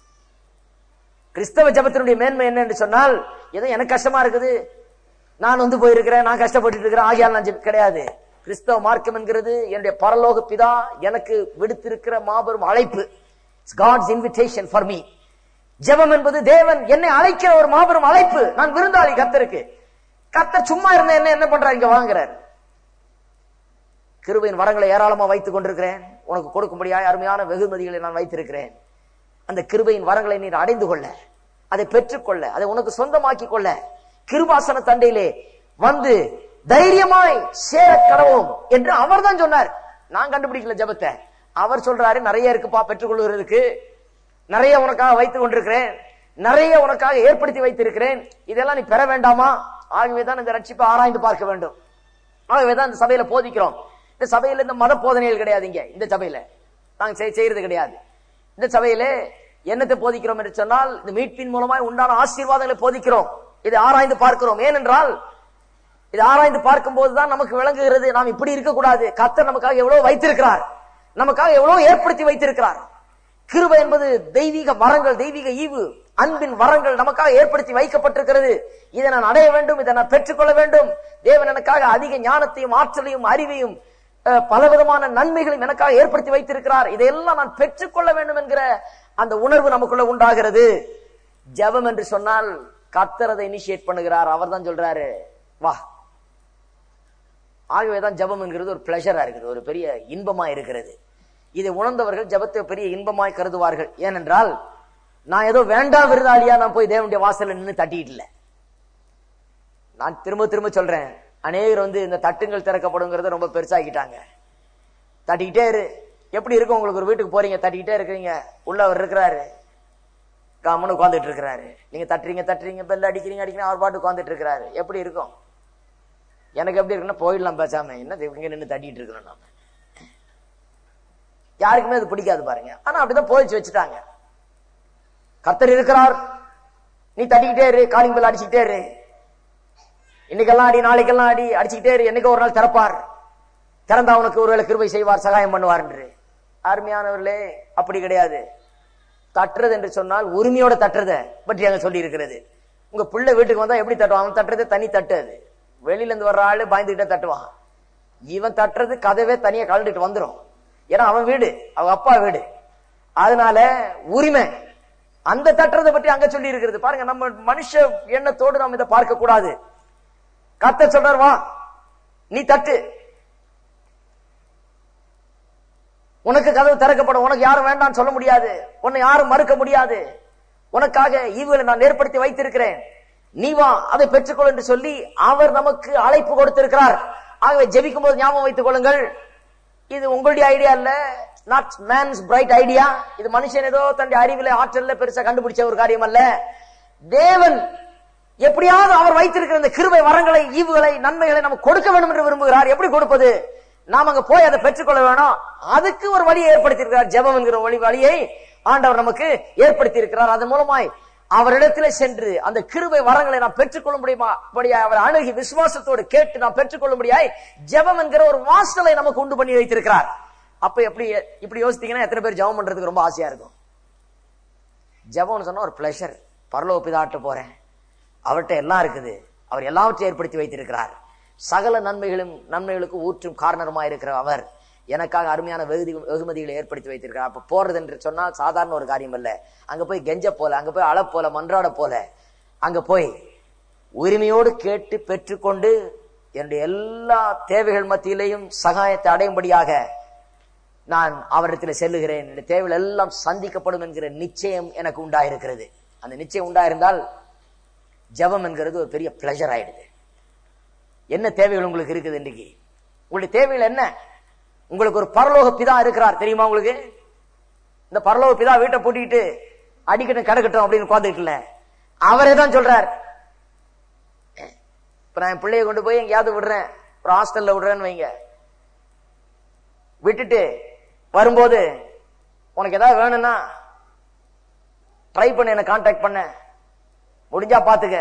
கிறிஸ்தவ ஜெபத்தினுடைய மேன்மை என்ன என்று சொன்னால் ஏதோ எனக்கு கஷ்டமா இருக்குது நான் வந்து போயிருக்கிறேன் நான் கஷ்டப்பட்டு இருக்கிறேன் ஆகியால் நான் ஜெபி- கிடையாது கிறிஸ்தவ மார்க்கம் என்கிறது என்னுடைய பரலோக பிதா எனக்கு விடுத்திருக்கிற மாபெரும் அழைப்பு காட்ஸ் இன்விடேஷன் ஃபார் மீ ஜெபம் என்பது தேவன் என்னை அழைக்கிற ஒரு மாபெரும் அழைப்பு நான் விருந்தாளி கத்தருக்கு கத்தர் சும்மா இருந்த என்ன என்ன பண்றாரு இங்க வாங்குறாரு கிருபையின் வரங்களை ஏராளமா வைத்துக் கொண்டிருக்கிறேன் உனக்கு கொடுக்கும்படியாய் அருமையான வெகுமதிகளை நான் வைத்திருக்கிறேன் அந்த கிருபையின் வரங்களை நீர் அடைந்து கொள்ள அதை பெற்றுக்கொள்ள அதை உனக்கு சொந்தமாக்கி கொள்ள கிருபாசன தண்டையிலே வந்து தைரியமாய் சேர கடவோம் என்று அவர் தான் சொன்னார் நான் கண்டுபிடிக்கல ஜெபத்தை அவர் சொல்றாரு நிறைய இருக்குப்பா பெற்றுக்கொள்கிறதுக்கு நிறைய உனக்காக வைத்துக் கொண்டிருக்கிறேன் நிறைய உனக்காக ஏற்படுத்தி வைத்திருக்கிறேன் இதெல்லாம் நீ பெற வேண்டாமா ஆகவே தான் இந்த ரட்சிப்பை ஆராய்ந்து பார்க்க வேண்டும் ஆகவே தான் இந்த சபையில போதிக்கிறோம் இந்த சபையில இந்த மத போதனைகள் கிடையாது இங்க இந்த சபையில நாங்க செய்- செய்யறது கிடையாது இந்த சபையில என்னத்தை போதிக்கிறோம் என்று சொன்னால் இந்த மீட்பின் மூலமாய் உண்டான ஆசீர்வாதங்களை போதிக்கிறோம் இதை ஆராய்ந்து பார்க்கிறோம் ஏனென்றால் இதை ஆராய்ந்து பார்க்கும் போதுதான் நமக்கு விளங்குகிறது நாம் இப்படி இருக்கக்கூடாது கத்தர் நமக்காக எவ்வளவு வைத்திருக்கிறார் நமக்காக எவ்வளவு ஏற்படுத்தி வைத்திருக்கிறார் கிருபை என்பது தெய்வீக வரங்கள் தெய்வீக ஈவு அன்பின் வரங்கள் நமக்காக ஏற்படுத்தி வைக்கப்பட்டிருக்கிறது இதை நான் அடைய வேண்டும் இதை நான் பெற்றுக்கொள்ள வேண்டும் தேவன் எனக்காக அதிக ஞானத்தையும் ஆற்றலையும் அறிவையும் அஹ், பலவிதமான நன்மைகளையும் எனக்காக ஏற்படுத்தி வைத்திருக்கிறார் இதையெல்லாம் நான் பெற்றுக்கொள்ள வேண்டும் என்கிற அந்த உணர்வு நமக்குள்ள உண்டாகிறது ஜெபம் என்று சொன்னால் கத்தர் அதை இனிஷியேட் பண்ணுகிறார் அவர் தான் சொல்றாரு வா ஆகவேதான் ஜெபம் என்கிறது ஒரு பிளஷரா இருக்குது ஒரு பெரிய இன்பமா இருக்கிறது இதை உணர்ந்தவர்கள் ஜெபத்தை பெரிய இன்பமாய் கருதுவார்கள் ஏனென்றால் நான் ஏதோ வேண்டாம் விருதாளியா நான் போய் தேவனுடைய வாசல்ல நின்று தட்டிட்டு இல்ல நான் திரும்ப திரும்ப சொல்றேன் அநேகர் வந்து இந்த தட்டுங்கள் திறக்கப்படுங்கிறத ரொம்ப பெருசாக்கிட்டாங்க தட்டிக்கிட்டே இரு எப்படி இருக்கும் உங்களுக்கு ஒரு வீட்டுக்கு போறீங்க தட்டிக்கிட்டே இருக்கிறீங்க உள்ள அவர் இருக்கிறாரு கம்முன்னு உட்காந்துட்டு இருக்கிறாரு நீங்க தட்டுறீங்க தட்டுறீங்க பெல் அடிக்கிறீங்க அடிக்கிறீங்க அவர் பாட்டு உட்காந்துட்டு இருக்கிறாரு எப்படி இருக்கும் எனக்கு எப்படி இருக்குன்னா போயிடலாம் பேசாம என்ன இங்க நின்று தட்டிட்டு இருக்கணும் நாம யாருக்குமே அது பிடிக்காது பாருங்க ஆனா அப்படிதான் போதிச்சு வச்சுட்டாங்க கர்த்தர் இருக்கிறார் நீ தட்டிக்கிட்டே இரு காலிங் பெல் அடிச்சுக்கிட்டே இரு இன்னைக்கெல்லாம் அடி நாளைக்கெல்லாம் அடி அடிச்சுக்கிட்டே இரு என்னைக்கு ஒரு நாள் திறப்பார் திறந்தா உனக்கு ஒருவேளை கிருபை செய்வார் சகாயம் பண்ணுவார் என்று அருமையானவர்களே அப்படி கிடையாது தட்டுறது என்று சொன்னால் உரிமையோட தட்டுறத பற்றி அங்க சொல்லி இருக்கிறது உங்க பிள்ளை வீட்டுக்கு வந்தா எப்படி தட்டுவான் அவன் தட்டுறது தனி தட்டு அது வெளியில இருந்து வர்ற ஆளு பயந்துகிட்டே தட்டுவான் இவன் தட்டுறது கதவே தனியா கலந்துட்டு வந்துரும் ஏன்னா அவன் வீடு அவன் அப்பா வீடு அதனால உரிமை அந்த தட்டுறதை பற்றி அங்க சொல்லி இருக்கிறது பாருங்க நம்ம மனுஷ எண்ணத்தோடு நாம் இதை பார்க்க கூடாது கத்த சொல்றார் வா நீ தட்டு உனக்கு கதவு திறக்கப்படும் உனக்கு யாரும் வேண்டாம்னு சொல்ல முடியாது உன்னை யாரும் மறுக்க முடியாது உனக்காக ஈவுகளை நான் ஏற்படுத்தி வைத்திருக்கிறேன் நீ வா அதை பெற்றுக்கொள் என்று சொல்லி அவர் நமக்கு அழைப்பு கொடுத்திருக்கிறார் ஆகவே ஜெபிக்கும் போது ஞாபகம் வைத்துக் கொள்ளுங்கள் இது உங்களுடைய ஐடியா இல்ல நாட் மேன்ஸ் பிரைட் ஐடியா இது மனுஷன் ஏதோ தன்னுடைய அறிவில ஆற்றல்ல பெருசா கண்டுபிடிச்ச ஒரு காரியம் அல்ல தேவன் எப்படியாவது அவர் வைத்திருக்கிற இந்த கிருபை வரங்களை ஈவுகளை நன்மைகளை நமக்கு கொடுக்க வேண்டும் என்று விரும்புகிறார் எப்படி கொடுப்பது நாம் அங்க போய் அதை பெற்றுக்கொள்ள வேணும் அதுக்கு ஒரு வழியை ஏற்படுத்தியிருக்கிறார் ஜெபம் என்கிற வழி வழியை ஆண்டவர் நமக்கு ஏற்படுத்தி இருக்கிறார் அதன் மூலமாய் அவரிடத்திலே சென்று அந்த கிருபை வரங்களை நாம் பெற்றுக்கொள்ள முடியுமா படியாய் அவர் அணுகி விசுவாசத்தோடு கேட்டு நாம் பெற்றுக்கொள்ள முடியாய் ஜெபம் என்கிற ஒரு வாசலை நமக்கு உண்டு பண்ணி வைத்திருக்கிறார் அப்ப எப்படி இப்படி யோசித்தீங்கன்னா எத்தனை பேர் ஜெபம் பண்றதுக்கு ரொம்ப ஆசையா இருக்கும் ஜெபம்னு சொன்னா ஒரு பிளஷர் பரலோக பிதாட்ட போறேன் அவர்கிட்ட எல்லாம் இருக்குது அவர் எல்லாவற்றையும் ஏற்படுத்தி வைத்திருக்கிறார் சகல நன்மைகளும் நன்மைகளுக்கு ஊற்றும் காரணமா இருக்கிற அவர் எனக்காக அருமையான வெகுதி வெகுமதிகளை ஏற்படுத்தி வைத்திருக்கிறார் அப்ப போறது என்று சொன்னால் சாதாரண ஒரு காரியம் அல்ல அங்க போய் கெஞ்ச போல அங்க போய் அழ போல மன்றாட போல அங்க போய் உரிமையோடு கேட்டு பெற்றுக்கொண்டு என்னுடைய எல்லா தேவைகள் மத்தியிலையும் சகாயத்தை அடையும்படியாக நான் அவரிடத்தில் செல்லுகிறேன் என்னுடைய தேவைகள் எல்லாம் சந்திக்கப்படும் என்கிற நிச்சயம் எனக்கு உண்டாயிருக்கிறது அந்த நிச்சயம் உண்டாயிருந்தால் ஜெபம் என்கிறது ஒரு பெரிய பிளஷர் ஆயிடுது என்ன தேவைகள் உங்களுக்கு இருக்குது இன்றைக்கு உங்களுடைய தேவைகள் என்ன உங்களுக்கு ஒரு பரலோக பிதா இருக்கிறார் தெரியுமா உங்களுக்கு இந்த பரலோக பிதா வீட்டை பூட்டிக்கிட்டு அடிக்கட்டும் கிடக்கட்டும் அப்படின்னு உட்காந்துக்கிட்டுல அவரே தான் சொல்றார் இப்ப நான் என் பிள்ளைய கொண்டு போய் எங்கேயாவது விடுறேன் ஒரு ஹாஸ்டல்ல விடுறேன்னு வைங்க விட்டுட்டு வரும்போது உனக்கு ஏதாவது வேணும்னா ட்ரை பண்ண என்ன கான்டாக்ட் பண்ண முடிஞ்சா பாத்துக்க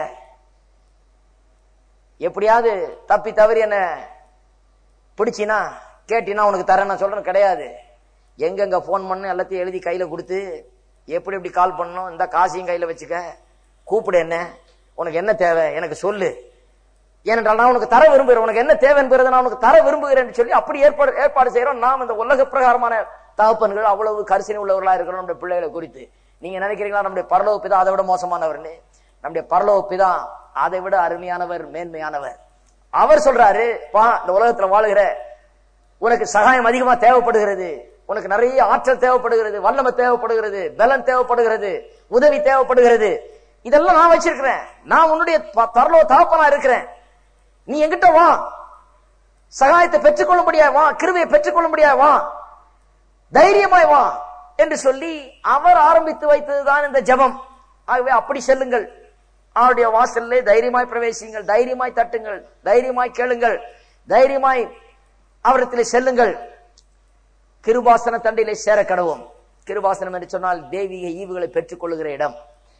எப்படியாவது தப்பி தவறி என்ன பிடிச்சினா கேட்டினா உனக்கு தரேன் நான் சொல்றேன் கிடையாது எங்கெங்க ஃபோன் பண்ண எல்லாத்தையும் எழுதி கையில கொடுத்து எப்படி எப்படி கால் பண்ணணும் இந்த காசையும் கையில வச்சுக்க கூப்பிடு என்ன உனக்கு என்ன தேவை எனக்கு சொல்லு ஏனென்றால் நான் உனக்கு தர விரும்புகிறேன் உனக்கு என்ன தேவை என்பதை நான் உனக்கு தர விரும்புகிறேன் சொல்லி அப்படி ஏற்பாடு ஏற்பாடு செய்யறோம் நாம் இந்த உலக பிரகாரமான தகப்பன்கள் அவ்வளவு கரிசனை உள்ளவர்களா இருக்கிறோம் நம்முடைய பிள்ளைகளை குறித்து நீங்க நினைக்கிறீங்களா நம்முடைய பரலோக பிதா அதை விட மோசமானவர்னு நம்முடைய பரலோக பிதா அதை விட அருமையானவர் மேன்மையானவர் அவர் சொல்றாரு பா இந்த உலகத்துல வாழுகிற உனக்கு சகாயம் அதிகமா தேவைப்படுகிறது உனக்கு நிறைய ஆற்றல் தேவைப்படுகிறது வல்லமை தேவைப்படுகிறது பலன் தேவைப்படுகிறது உதவி தேவைப்படுகிறது இதெல்லாம் நான் வச்சிருக்கிறேன் நான் உன்னுடைய ப- பரலோக தகப்பனா இருக்கிறேன் நீ எங்கிட்ட வா சகாயத்தை பெற்றுக்கொள்ள முடியாது வா கிருபையை பெற்றுக்கொள்ள முடியாது வா தைரியமாய் வா என்று சொல்லி அவர் ஆரம்பித்து வைத்ததுதான் இந்த ஜெபம் ஆகவே அப்படி செல்லுங்கள் அவருடைய வாசல்லே தைரியமாய் பிரவேசியுங்கள் தைரியமாய் தட்டுங்கள் தைரியமாய் கேளுங்கள் தைரியமாய் அவரிடத்திலே செல்லுங்கள் கிருபாசன தண்டிலே சேர கடவோம் கிருபாசனம் என்று சொன்னால் தெய்வீக ஈவுகளை பெற்றுக் கொள்ளுகிற இடம்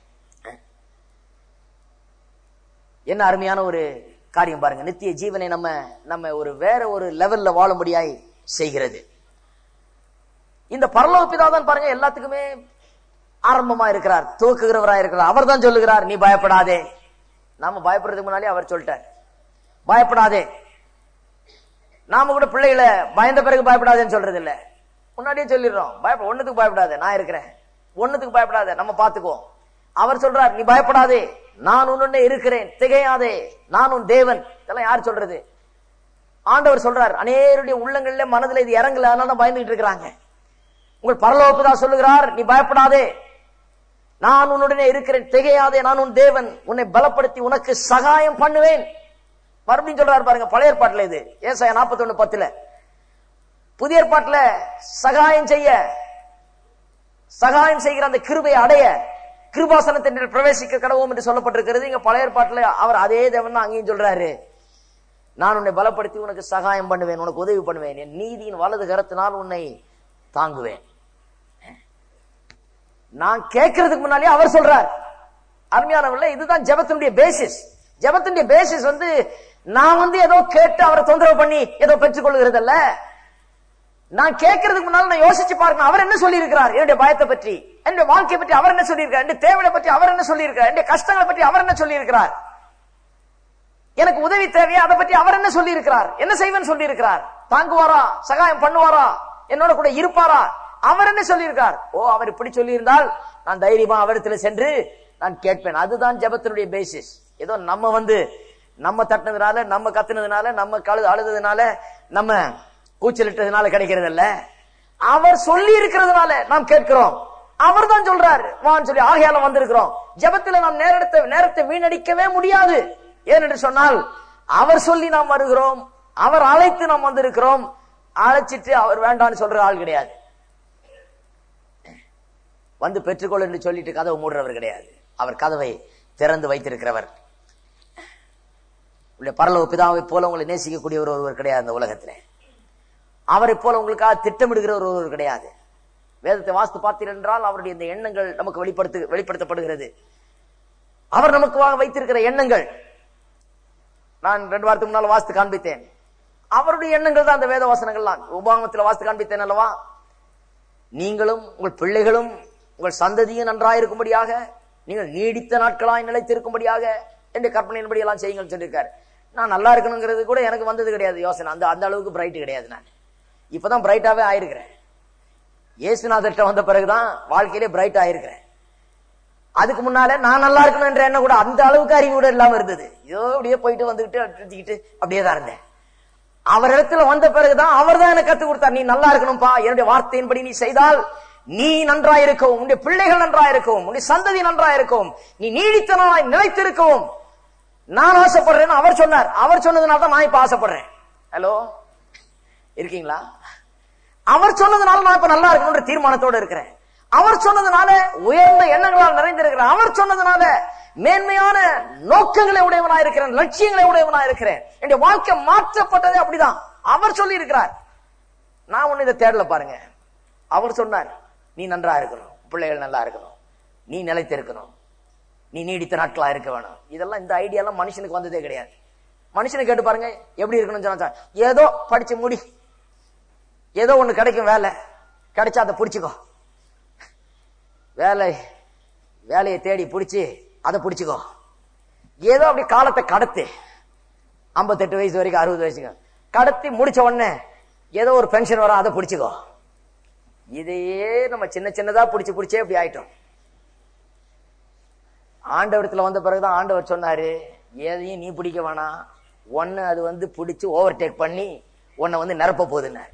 என்ன அருமையான ஒரு காரியம் பாருங்க நித்திய ஜீவனை நம்ம நம்ம ஒரு வேற ஒரு லெவல்ல வாழும்படியாய் செய்கிறது இந்த பரலோக பிதா தான் பாருங்க எல்லாத்துக்குமே ஆரம்பமா இருக்கிறார் துவக்குகிறவராய் இருக்கிறார் அவர் தான் சொல்லுகிறார் நீ பயப்படாதே நாம பயப்படுறதுக்கு முன்னாலே அவர் சொல்லிட்டார் பயப்படாதே நாம கூட பிள்ளைகளை பயந்த பிறகு பயப்படாதேன்னு சொல்றது இல்ல முன்னாடியே சொல்லிடுறோம் பயப்பட ஒண்ணுத்துக்கு பயப்படாத நான் இருக்கிறேன் ஒண்ணுத்துக்கு பயப்படாத நம்ம பாத்துக்குவோம் அவர் சொல்றார் நீ பயப்படாதே நான் உன்னுடனே இருக்கிறேன் திகையாதே நான் உன் தேவன் இதெல்லாம் யார் சொல்றது ஆண்டவர் சொல்றார் அநேருடைய உள்ளங்கள்ல மனதுல இது இறங்கல அதனால தான் பயந்துகிட்டு இருக்கிறாங்க உங்கள் பரலோகப்பிதா சொல்லுகிறார் நீ பயப்படாதே நான் உன்னுடனே இருக்கிறேன் திகையாதே நான் உன் தேவன் உன்னை பலப்படுத்தி உனக்கு சகாயம் பண்ணுவேன் மறுபடியும் சொல்றாரு பாருங்க பழைய ஏற்பாட்டுல இது ஏசாயா 41 பத்துல புதிய ஏற்பாட்டுல சகாயம் செய்ய சகாயம் செய்கிற அந்த கிருபையை அடைய கிருபாசனத்தின் பிரவேசிக்க கடவோம் என்று சொல்லப்பட்டிருக்கிறது இங்க பழைய ஏற்பாட்டுல அவர் அதே தேவன் தான் அங்கேயும் சொல்றாரு நான் உன்னை பலப்படுத்தி உனக்கு சகாயம் பண்ணுவேன் உனக்கு உதவி பண்ணுவேன் என் நீதியின் வலது கரத்தினால் உன்னை தாங்குவேன் நான் கேட்கறதுக்கு முன்னாலே அவர் சொல்றார் அருமையானவர்கள இதுதான் ஜெபத்தினுடைய பேசிஸ் ஜெபத்தினுடைய பேசிஸ் வந்து நான் வந்து ஏதோ கேட்டு அவரை தொந்தரவு பண்ணி ஏதோ பெற்றுக்கொள்கிறது அல்ல நான் கேட்கறதுக்கு முன்னால நான் யோசிச்சு பாருங்க அவர் என்ன சொல்லி இருக்கிறார் என்னுடைய பயத்தை பற்றி என்னுடைய வாழ்க்கையை பற்றி அவர் என்ன சொல்லி இருக்கார் என்னுடைய தேவையை பற்றி அவர் என்ன சொல்லி இருக்கார் என்னுடைய கஷ்டங்களை பற்றி அவர் என்ன சொல்லி இருக்கிறார் எனக்கு உதவி தேவையா அதை பற்றி அவர் என்ன சொல்லி இருக்கிறார் என்ன செய்வேன்னு சொல்லி இருக்கிறார் தாங்குவாரா சகாயம் பண்ணுவாரா என்னோட கூட இருப்பாரா அவர் என்ன சொல்லியிருக்கார் ஓ அவர் இப்படி சொல்லியிருந்தால் நான் தைரியமா அவரிடத்துல சென்று நான் கேட்பேன் அதுதான் ஜெபத்தினுடைய பேசிஸ் ஏதோ நம்ம வந்து நம்ம தட்டினதுனால நம்ம கத்துனதுனால நம்ம கழு அழுததுனால நம்ம கூச்சலிட்டதுனால கிடைக்கிறது இல்ல அவர் சொல்லி இருக்கிறதுனால நாம் கேட்கிறோம் அவர் தான் சொல்றார் வான்னு சொல்லி ஆகையால வந்திருக்கிறோம் ஜெபத்துல நாம் நேரத்தை நேரத்தை வீணடிக்கவே முடியாது ஏனென்று சொன்னால் அவர் சொல்லி நாம் வருகிறோம் அவர் அழைத்து நாம் வந்திருக்கிறோம் அழைச்சிட்டு அவர் வேண்டாம்னு சொல்ற ஆள் கிடையாது வந்து பெற்றுக்கொள் என்று சொல்லிட்டு கதவை மூடுறவர் கிடையாது அவர் கதவை திறந்து வைத்திருக்கிறவர் உள்ள பரலோக பிதாவை போல உங்களை நேசிக்கக்கூடிய ஒரு ஒருவர் கிடையாது இந்த உலகத்திலே அவரை போல உங்களுக்காக திட்டமிடுகிற ஒரு ஒருவர் கிடையாது வேதத்தை வாஸ்து பார்த்தீர்கள் என்றால் அவருடைய இந்த எண்ணங்கள் நமக்கு வெளிப்படுத்து வெளிப்படுத்தப்படுகிறது அவர் நமக்கு வைத்திருக்கிற எண்ணங்கள் நான் ரெண்டு வாரத்துக்கு முன்னால் வாஸ்து காண்பித்தேன் அவருடைய எண்ணங்கள் தான் அந்த வேத வாசனங்கள்லாம் உபாகமத்தில் வாஸ்து காண்பித்தேன் அல்லவா நீங்களும் உங்கள் பிள்ளைகளும் உங்கள் சந்ததியும் நன்றாயிருக்கும்படியாக நீங்கள் நீடித்த நாட்களாய் நிலைத்திருக்கும்படியாக என்ற கற்பனையின்படி எல்லாம் செய்யுங்கள் சொல்லியிருக்காரு நான் நல்லா இருக்கணுங்கிறது கூட எனக்கு வந்தது கிடையாது யோசனை அந்த அந்த அளவுக்கு பிரைட் கிடையாது நான் இப்பதான் பிரைட்டாவே ஆயிருக்கிறேன் இயேசுநாதர்கிட்ட வந்த பிறகுதான் வாழ்க்கையிலே பிரைட் ஆயிருக்கிறேன் அதுக்கு முன்னால நான் நல்லா இருக்கணும் என்ற எண்ணம் கூட அந்த அளவுக்கு அறிவு கூட இல்லாம இருந்தது ஏதோ அப்படியே போயிட்டு வந்துகிட்டு அடிச்சுக்கிட்டு அப்படியே தான் இருந்தேன் அவர் இடத்துல வந்த பிறகுதான் அவர் தான் எனக்கு கத்து கொடுத்தார் நீ நல்லா இருக்கணும்பா என்னுடைய வார்த்தையின்படி நீ செய்தால் நீ நன்றாயிருக்கவும் உன்னுடைய பிள்ளைகள் நன்றாயிருக்கவும் உன்னுடைய சந்ததி நன்றாயிருக்கவும் நீ நீடித்த நாளாய் நிலைத்திருக்கவும் நான் ஆசைப்படுறேன்னு அவர் சொன்னார் அவர் சொன்னதுனால தான் நான் இப்ப ஆசைப்படுறேன் ஹலோ இருக்கீங்களா அவர் சொன்னதுனால நான் இப்ப நல்லா இருக்கணும்ன்ற தீர்மானத்தோட இருக்கிறேன் அவர் சொன்னதுனால உயர்ந்த எண்ணங்களால் நிறைந்திருக்கிறேன் அவர் சொன்னதுனால மேன்மையான நோக்கங்களை உடையவனா இருக்கிறேன் லட்சியங்களை உடையவனா இருக்கிறேன் என்னுடைய வாழ்க்கை மாற்றப்பட்டதே அப்படிதான் அவர் சொல்லி இருக்கிறார் நான் ஒண்ணு இதை தேடல பாருங்க அவர் சொன்னார் நீ நன்றா இருக்கணும் பிள்ளைகள் நல்லா இருக்கணும் நீ நிலைத்து இருக்கணும் நீ நீடித்த நாட்களா இருக்க வேணும் இதெல்லாம் இந்த ஐடியா எல்லாம் மனுஷனுக்கு வந்ததே கிடையாது மனுஷனை கேட்டு பாருங்க எப்படி இருக்கணும்னு சொன்னா ஏதோ படிச்சு முடி ஏதோ ஒண்ணு கிடைக்கும் வேலை கிடைச்சா அதை பிடிச்சுக்கோ வேலை வேலையை தேடி பிடிச்சி அதை பிடிச்சுக்கோ ஏதோ அப்படி காலத்தை கடத்து ஐம்பத்தெட்டு வயசு வரைக்கும் அறுபது வயசுக்கு கடத்தி முடிச்ச உடனே ஏதோ ஒரு பென்ஷன் வரும் அதை பிடிச்சுக்கோ இதையே நம்ம சின்ன சின்னதா பிடிச்சு பிடிச்சே இப்படி ஆயிட்டோம் ஆண்டவரத்துல வந்த பிறகுதான் ஆண்டவர் சொன்னாரு எதையும் நீ பிடிக்க வேணாம் ஒன்னு அது வந்து பிடிச்சு ஓவர் டேக் பண்ணி உன்னை வந்து நிரப்ப போகுதுன்னாரு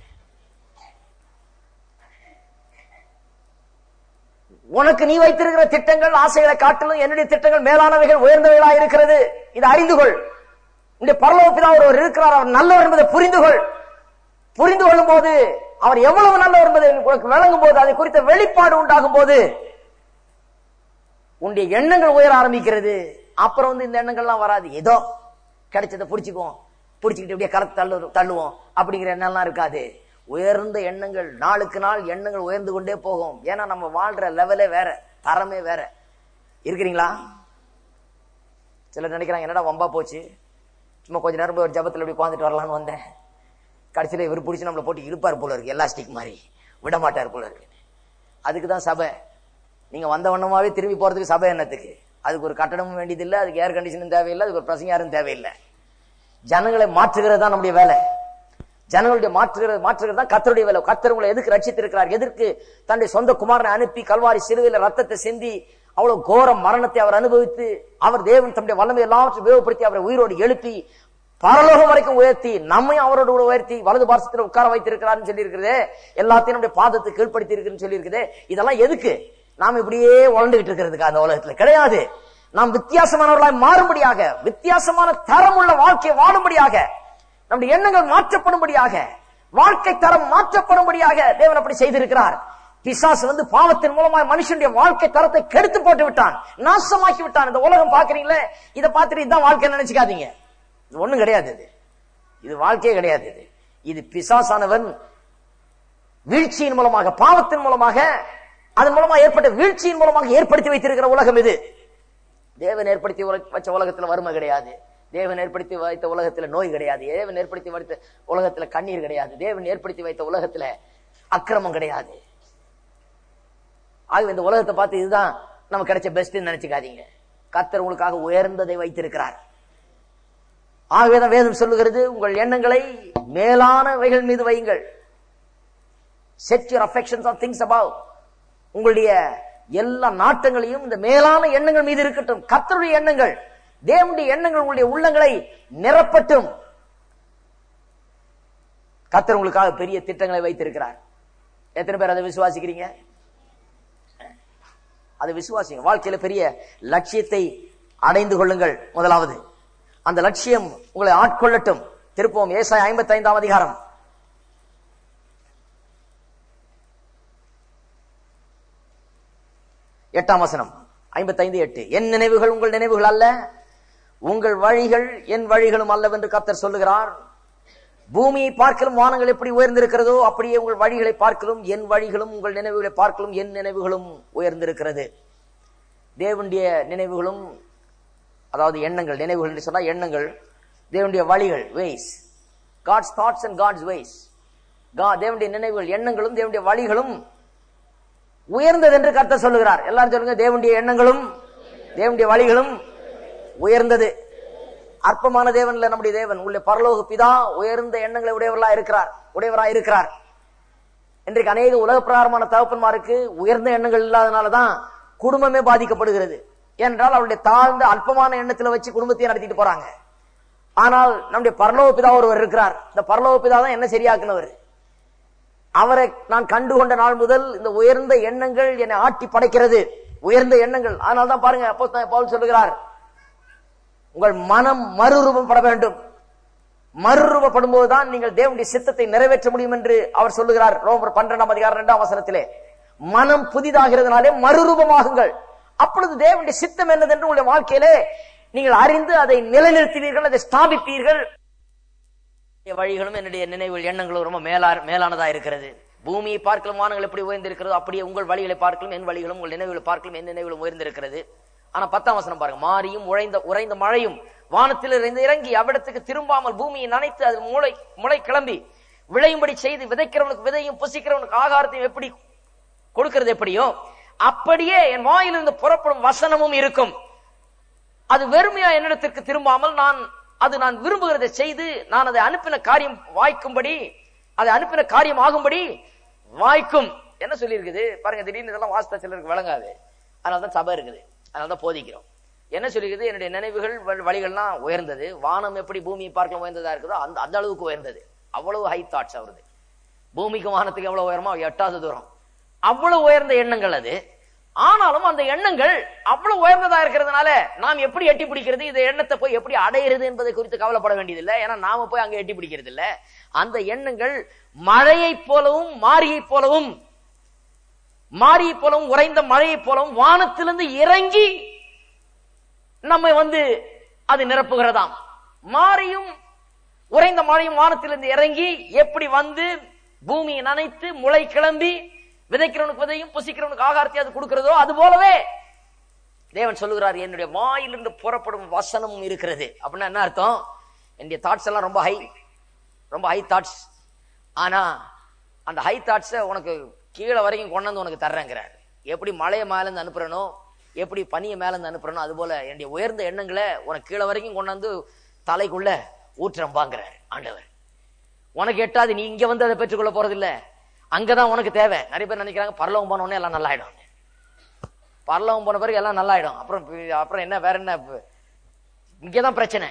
உனக்கு நீ வைத்திருக்கிற திட்டங்கள் ஆசைகளை காட்டிலும் என்னுடைய திட்டங்கள் மேலானவைகள் உயர்ந்தவைகளா இருக்கிறது இதை அறிந்து கொள் இந்த பரலோகத்தில் ஒருவர் இருக்கிறார் அவர் நல்லவர் என்பதை புரிந்து கொள் புரிந்து கொள்ளும் போது அவர் எவ்வளவு நல்லவர் என்பதை உனக்கு விளங்கும் போது அதை குறித்த வெளிப்பாடு உண்டாகும் போது உன்னுடைய எண்ணங்கள் உயர ஆரம்பிக்கிறது அப்புறம் வந்து இந்த எண்ணங்கள்லாம் வராது ஏதோ கிடைச்சதை பிடிச்சிக்குவோம் பிடிச்சிக்கிட்டு இப்படியே கலத்து தள்ளு தள்ளுவோம் அப்படிங்கிற எண்ணம்லாம் இருக்காது உயர்ந்த எண்ணங்கள் நாளுக்கு நாள் எண்ணங்கள் உயர்ந்து கொண்டே போகும் ஏன்னா நம்ம வாழ்ற லெவலே வேற தரமே வேற இருக்கிறீங்களா சிலர் நினைக்கிறாங்க என்னடா வம்பா போச்சு சும்மா கொஞ்ச நேரம் போய் ஒரு ஜபத்தில் இப்படி உட்காந்துட்டு வரலான்னு வந்தேன் கடைசியில் இவர் பிடிச்சி நம்மளை போட்டு இழுப்பார் போல இருக்கு எலாஸ்டிக் மாதிரி விட மாட்டார் போல இருக்கு அதுக்கு தான் சபை நீங்க வந்த வண்ணமாவே திரும்பி போறதுக்கு சபை என்னத்துக்கு அதுக்கு ஒரு கட்டடமும் வேண்டியதில்லை அதுக்கு ஏர் கண்டிஷனும் தேவையில்லை அதுக்கு ஒரு பிரசங்காரும் தேவையில்லை ஜனங்களை மாற்றுகிறது தான் நம்முடைய வேலை ஜனங்களுடைய மாற்றுகிறது மாற்றுகிறது தான் கத்தருடைய வேலை கத்தர் உங்களை எதுக்கு ரட்சித்திருக்கிறார் எதற்கு தன்னுடைய சொந்த குமாரனை அனுப்பி கல்வாரி சிறுவையில் ரத்தத்தை சிந்தி அவ்வளவு கோர மரணத்தை அவர் அனுபவித்து அவர் தேவன் தம்முடைய வல்லமை எல்லாவற்றையும் உபயோகப்படுத்தி அவரை உயிரோடு எழுப்பி பரலோகம் வரைக்கும் உயர்த்தி நம்மையும் அவரோடு கூட உயர்த்தி வலது பாரசத்தில் உட்கார வைத்திருக்கிறார்னு சொல்லி இருக்கிறதே எல்லாத்தையும் நம்முடைய பாதத்தை கீழ்ப்படுத்தி இருக்குன்னு சொல்லி இருக்குதே இதெல்லாம் எதுக்கு நாம் இப்படியே உழந்துகிட்டு இருக்கிறதுக்கு அந்த உலகத்துல கிடையாது நாம் வித்தியாசமானவர்களாய் மாறும்படியாக வித்தியாசமான தரமுள்ள வாழ்க்கையை வாழும்படியாக நம்முடைய எண்ணங்கள் மாற்றப்படும்படியாக வாழ்க்கை தரம் மாற்றப்படும்படியாக தேவன் அப்படி செய்திருக்கிறார் பிசாசு வந்து பாவத்தின் மூலமாக மனுஷனுடைய வாழ்க்கை தரத்தை கெடுத்து போட்டு விட்டான் நாசமாக்கி விட்டான் இந்த உலகம் பாக்குறீங்களே இதை பார்த்துட்டு இதுதான் வாழ்க்கை நினைச்சுக்காதீங்க இது ஒண்ணும் கிடையாது இது இது வாழ்க்கையே கிடையாது இது இது பிசாசானவன் வீழ்ச்சியின் மூலமாக பாவத்தின் மூலமாக அதன் மூலமாக ஏற்பட்ட வீழ்ச்சியின் மூலமாக ஏற்படுத்தி வைத்திருக்கிற உலகம் இது தேவன் ஏற்படுத்தி உல- வச்ச உலகத்துல வறுமை கிடையாது தேவன் ஏற்படுத்தி வைத்த உலகத்துல நோய் கிடையாது தேவன் ஏற்படுத்தி வைத்த உலகத்துல கண்ணீர் கிடையாது தேவன் ஏற்படுத்தி வைத்த உலகத்துல அக்கிரமம் கிடையாது ஆகவே இந்த உலகத்தை பார்த்து இதுதான் நமக்கு கிடைச்ச பெஸ்ட் நினைச்சுக்காதீங்க கர்த்தர் உங்களுக்காக உயர்ந்ததை வைத்திருக்கிறார் ஆகவேதான் வேதம் சொல்லுகிறது உங்கள் எண்ணங்களை மேலானவைகள் மீது வையுங்கள் set your affections on things above உங்களுடைய எல்லா நாட்டங்களையும் இந்த மேலான எண்ணங்கள் மீது இருக்கட்டும் கர்த்தருடைய எண்ணங்கள் தேவனுடைய எண்ணங்கள் உங்களுடைய உள்ளங்களை நிரப்பட்டும் கர்த்தர் உங்களுக்காக பெரிய திட்டங்களை வைத்திருக்கிறார் எத்தனை பேர் அதை விசுவாசிக்கிறீங்க அதை விசுவாசிங்க வாழ்க்கையில பெரிய லட்சியத்தை அடைந்து கொள்ளுங்கள் முதலாவது அந்த லட்சியம் உங்களை ஆட்கொள்ளட்டும் திருப்போம் ஏசாய் ஐம்பத்தி ஐந்தாம் அதிகாரம் எட்டாம் வசனம் ஐம்பத்தைந்து எட்டு என் நினைவுகள் உங்கள் நினைவுகள் அல்ல உங்கள் வழிகள் என் வழிகளும் அல்லவென்று கர்த்தர் சொல்லுகிறார் பூமியை பார்க்கலும் வானங்கள் எப்படி உயர்ந்திருக்கிறதோ அப்படியே உங்கள் வழிகளை பார்க்கலும் என் வழிகளும் உங்கள் நினைவுகளை பார்க்கலும் என் நினைவுகளும் உயர்ந்திருக்கிறது தேவனுடைய நினைவுகளும் அதாவது எண்ணங்கள் நினைவுகள் என்று சொன்னா எண்ணங்கள் தேவனுடைய வழிகள் ways God's thoughts and God's ways தேவனுடைய நினைவுகள் எண்ணங்களும் தேவனுடைய வழிகளும் உயர்ந்தது என்று கர்த்தர் சொல்லுகிறார் எல்லாரும் சொல்லுங்க தேவனுடைய எண்ணங்களும் தேவனுடைய வழிகளும் உயர்ந்தது அற்பமான தேவன் இல்ல நம்முடைய தேவன் உள்ள பரலோக பிதா உயர்ந்த எண்ணங்களை உடையவர்களா இருக்கிறார் உடையவரா இருக்கிறார் இன்றைக்கு அநேக உலக பிரகாரமான தகப்பன்மாருக்கு உயர்ந்த எண்ணங்கள் இல்லாதனாலதான் குடும்பமே பாதிக்கப்படுகிறது ஏனென்றால் அவருடைய தாழ்ந்த அல்பமான எண்ணத்துல வச்சு குடும்பத்தையே நடத்திட்டு போறாங்க ஆனால் நம்முடைய பரலோக பிதா ஒருவர் இருக்கிறார் இந்த பரலோக பிதா தான் என்ன சரியாக்குனவர் அவரை நான் கண்டுகொண்ட நாள் முதல் இந்த உயர்ந்த எண்ணங்கள் என்னை ஆட்டி படைக்கிறது உயர்ந்த எண்ணங்கள் அதனால தான் பாருங்க அப்போ பவுல் சொல்லுகிறார் உங்கள் மனம் மறுரூபப்பட வேண்டும் மறுரூபப்படும் போதுதான் நீங்கள் தேவனுடைய சித்தத்தை நிறைவேற்ற முடியும் என்று அவர் சொல்லுகிறார் ரோமர் பன்னிரெண்டாம் அதிகாரம் இரண்டாம் வசனத்திலே மனம் புதிதாகிறதுனாலே மறுரூபமாகுங்கள் அப்பொழுது தேவனுடைய சித்தம் என்னதென்று உங்களுடைய வாழ்க்கையிலே நீங்கள் அறிந்து அதை நிலைநிறுத்துவீர்கள் அதை ஸ்தாபிப்பீர்கள் என்னுடைய வழிகளும் என்னுடைய நினைவுகள் எண்ணங்களும் ரொம்ப மேலா மேலானதா இருக்கிறது பூமியை பார்க்கலாம் வானங்கள் எப்படி உயர்ந்திருக்கிறதோ அப்படியே உங்கள் வழிகளை பார்க்கலாம் என் வழிகளும் உங்கள் நினைவுகளை பார்க்கலாம் என் நினைவுகளும் உயர்ந்திருக்கிறது ஆனா பத்தாம் வசனம் பாருங்க மாரியும் உழைந்த உறைந்த மழையும் வானத்தில் இருந்து இறங்கி அவ்விடத்துக்கு திரும்பாமல் பூமியை நனைத்து அதில் முளை முளை கிளம்பி விளையும்படி செய்து விதைக்கிறவனுக்கு விதையும் புசிக்கிறவனுக்கு ஆகாரத்தையும் எப்படி கொடுக்கிறது எப்படியோ அப்படியே என் வாயிலிருந்து புறப்படும் வசனமும் இருக்கும் அது வெறுமையா என்னிடத்திற்கு திரும்பாமல் நான் அது நான் விரும்புகிறதை செய்து நான் அதை அனுப்பின காரியம் வாய்க்கும்படி அதை அனுப்பின காரியம் ஆகும்படி வாய்க்கும் என்ன சொல்லியிருக்குது பாருங்க திடீர்னு இதெல்லாம் வாஸ்தா சிலருக்கு விளங்காது அதனாலதான் சபை இருக்குது அதனாலதான் போதிக்கிறோம் என்ன சொல்லியிருக்குது என்னுடைய நினைவுகள் வ- வழிகள்லாம் உயர்ந்தது வானம் எப்படி பூமியை பார்க்க உயர்ந்ததா இருக்குதோ அந்த அந்த அளவுக்கு உயர்ந்தது அவ்வளவு ஹை தாட்ஸ் அவருது பூமிக்கு வானத்துக்கு எவ்வளவு உயரமோ எட்டாவது தூரம் அவ்வளவு உயர்ந்த எண்ணங்கள் அது ஆனாலும் அந்த எண்ணங்கள் அவ்வளவு உயர்ந்ததா இருக்கிறதுனால நாம் எப்படி எட்டி பிடிக்கிறது இந்த எண்ணத்தை போய் எப்படி அடையிறது என்பதை குறித்து கவலைப்பட வேண்டியதில்லை ஏன்னா நாம போய் அங்க எட்டி பிடிக்கிறது இல்ல அந்த எண்ணங்கள் மழையைப் போலவும் மாரியைப் போலவும் மாரியைப் போலவும் உறைந்த மழையைப் போலவும் வானத்திலிருந்து இறங்கி நம்மை வந்து அது நிரப்புகிறதாம் மாரியும் உறைந்த மழையும் வானத்திலிருந்து இறங்கி எப்படி வந்து பூமியை நனைத்து முளை கிளம்பி விதைக்கிறவனுக்கு விதையும் புசிக்கிறவனுக்கு ஆகாரத்தை அது கொடுக்கிறதோ அது போலவே தேவன் சொல்லுகிறார் என்னுடைய வாயிலிருந்து புறப்படும் வசனமும் இருக்கிறது அப்படின்னா என்ன அர்த்தம் என்னுடைய தாட்ஸ் எல்லாம் ரொம்ப ஹை ரொம்ப ஹை தாட்ஸ் ஆனா அந்த ஹை தாட்ஸை உனக்கு கீழே வரைக்கும் கொண்டு வந்து உனக்கு தர்றேங்கிறார் எப்படி மலையை மேல இருந்து அனுப்புறனோ எப்படி பனியை மேல இருந்து அனுப்புறனோ அது போல என்னுடைய உயர்ந்த எண்ணங்களை உனக்கு கீழே வரைக்கும் கொண்டு வந்து தலைக்குள்ள ஊற்றம்பாங்கிறார் ஆண்டவர் உனக்கு எட்டாது நீ இங்க வந்து அதை பெற்றுக்கொள்ள போறது இல்ல அங்கதான் உனக்கு தேவை நிறைய பேர் நினைக்கிறாங்க பரலவம் போன உடனே எல்லாம் நல்லாயிடும் பரலவம் போன பிறகு எல்லாம் நல்லாயிடும் அப்புறம் அப்புறம் என்ன வேற என்ன இங்கதான் பிரச்சனை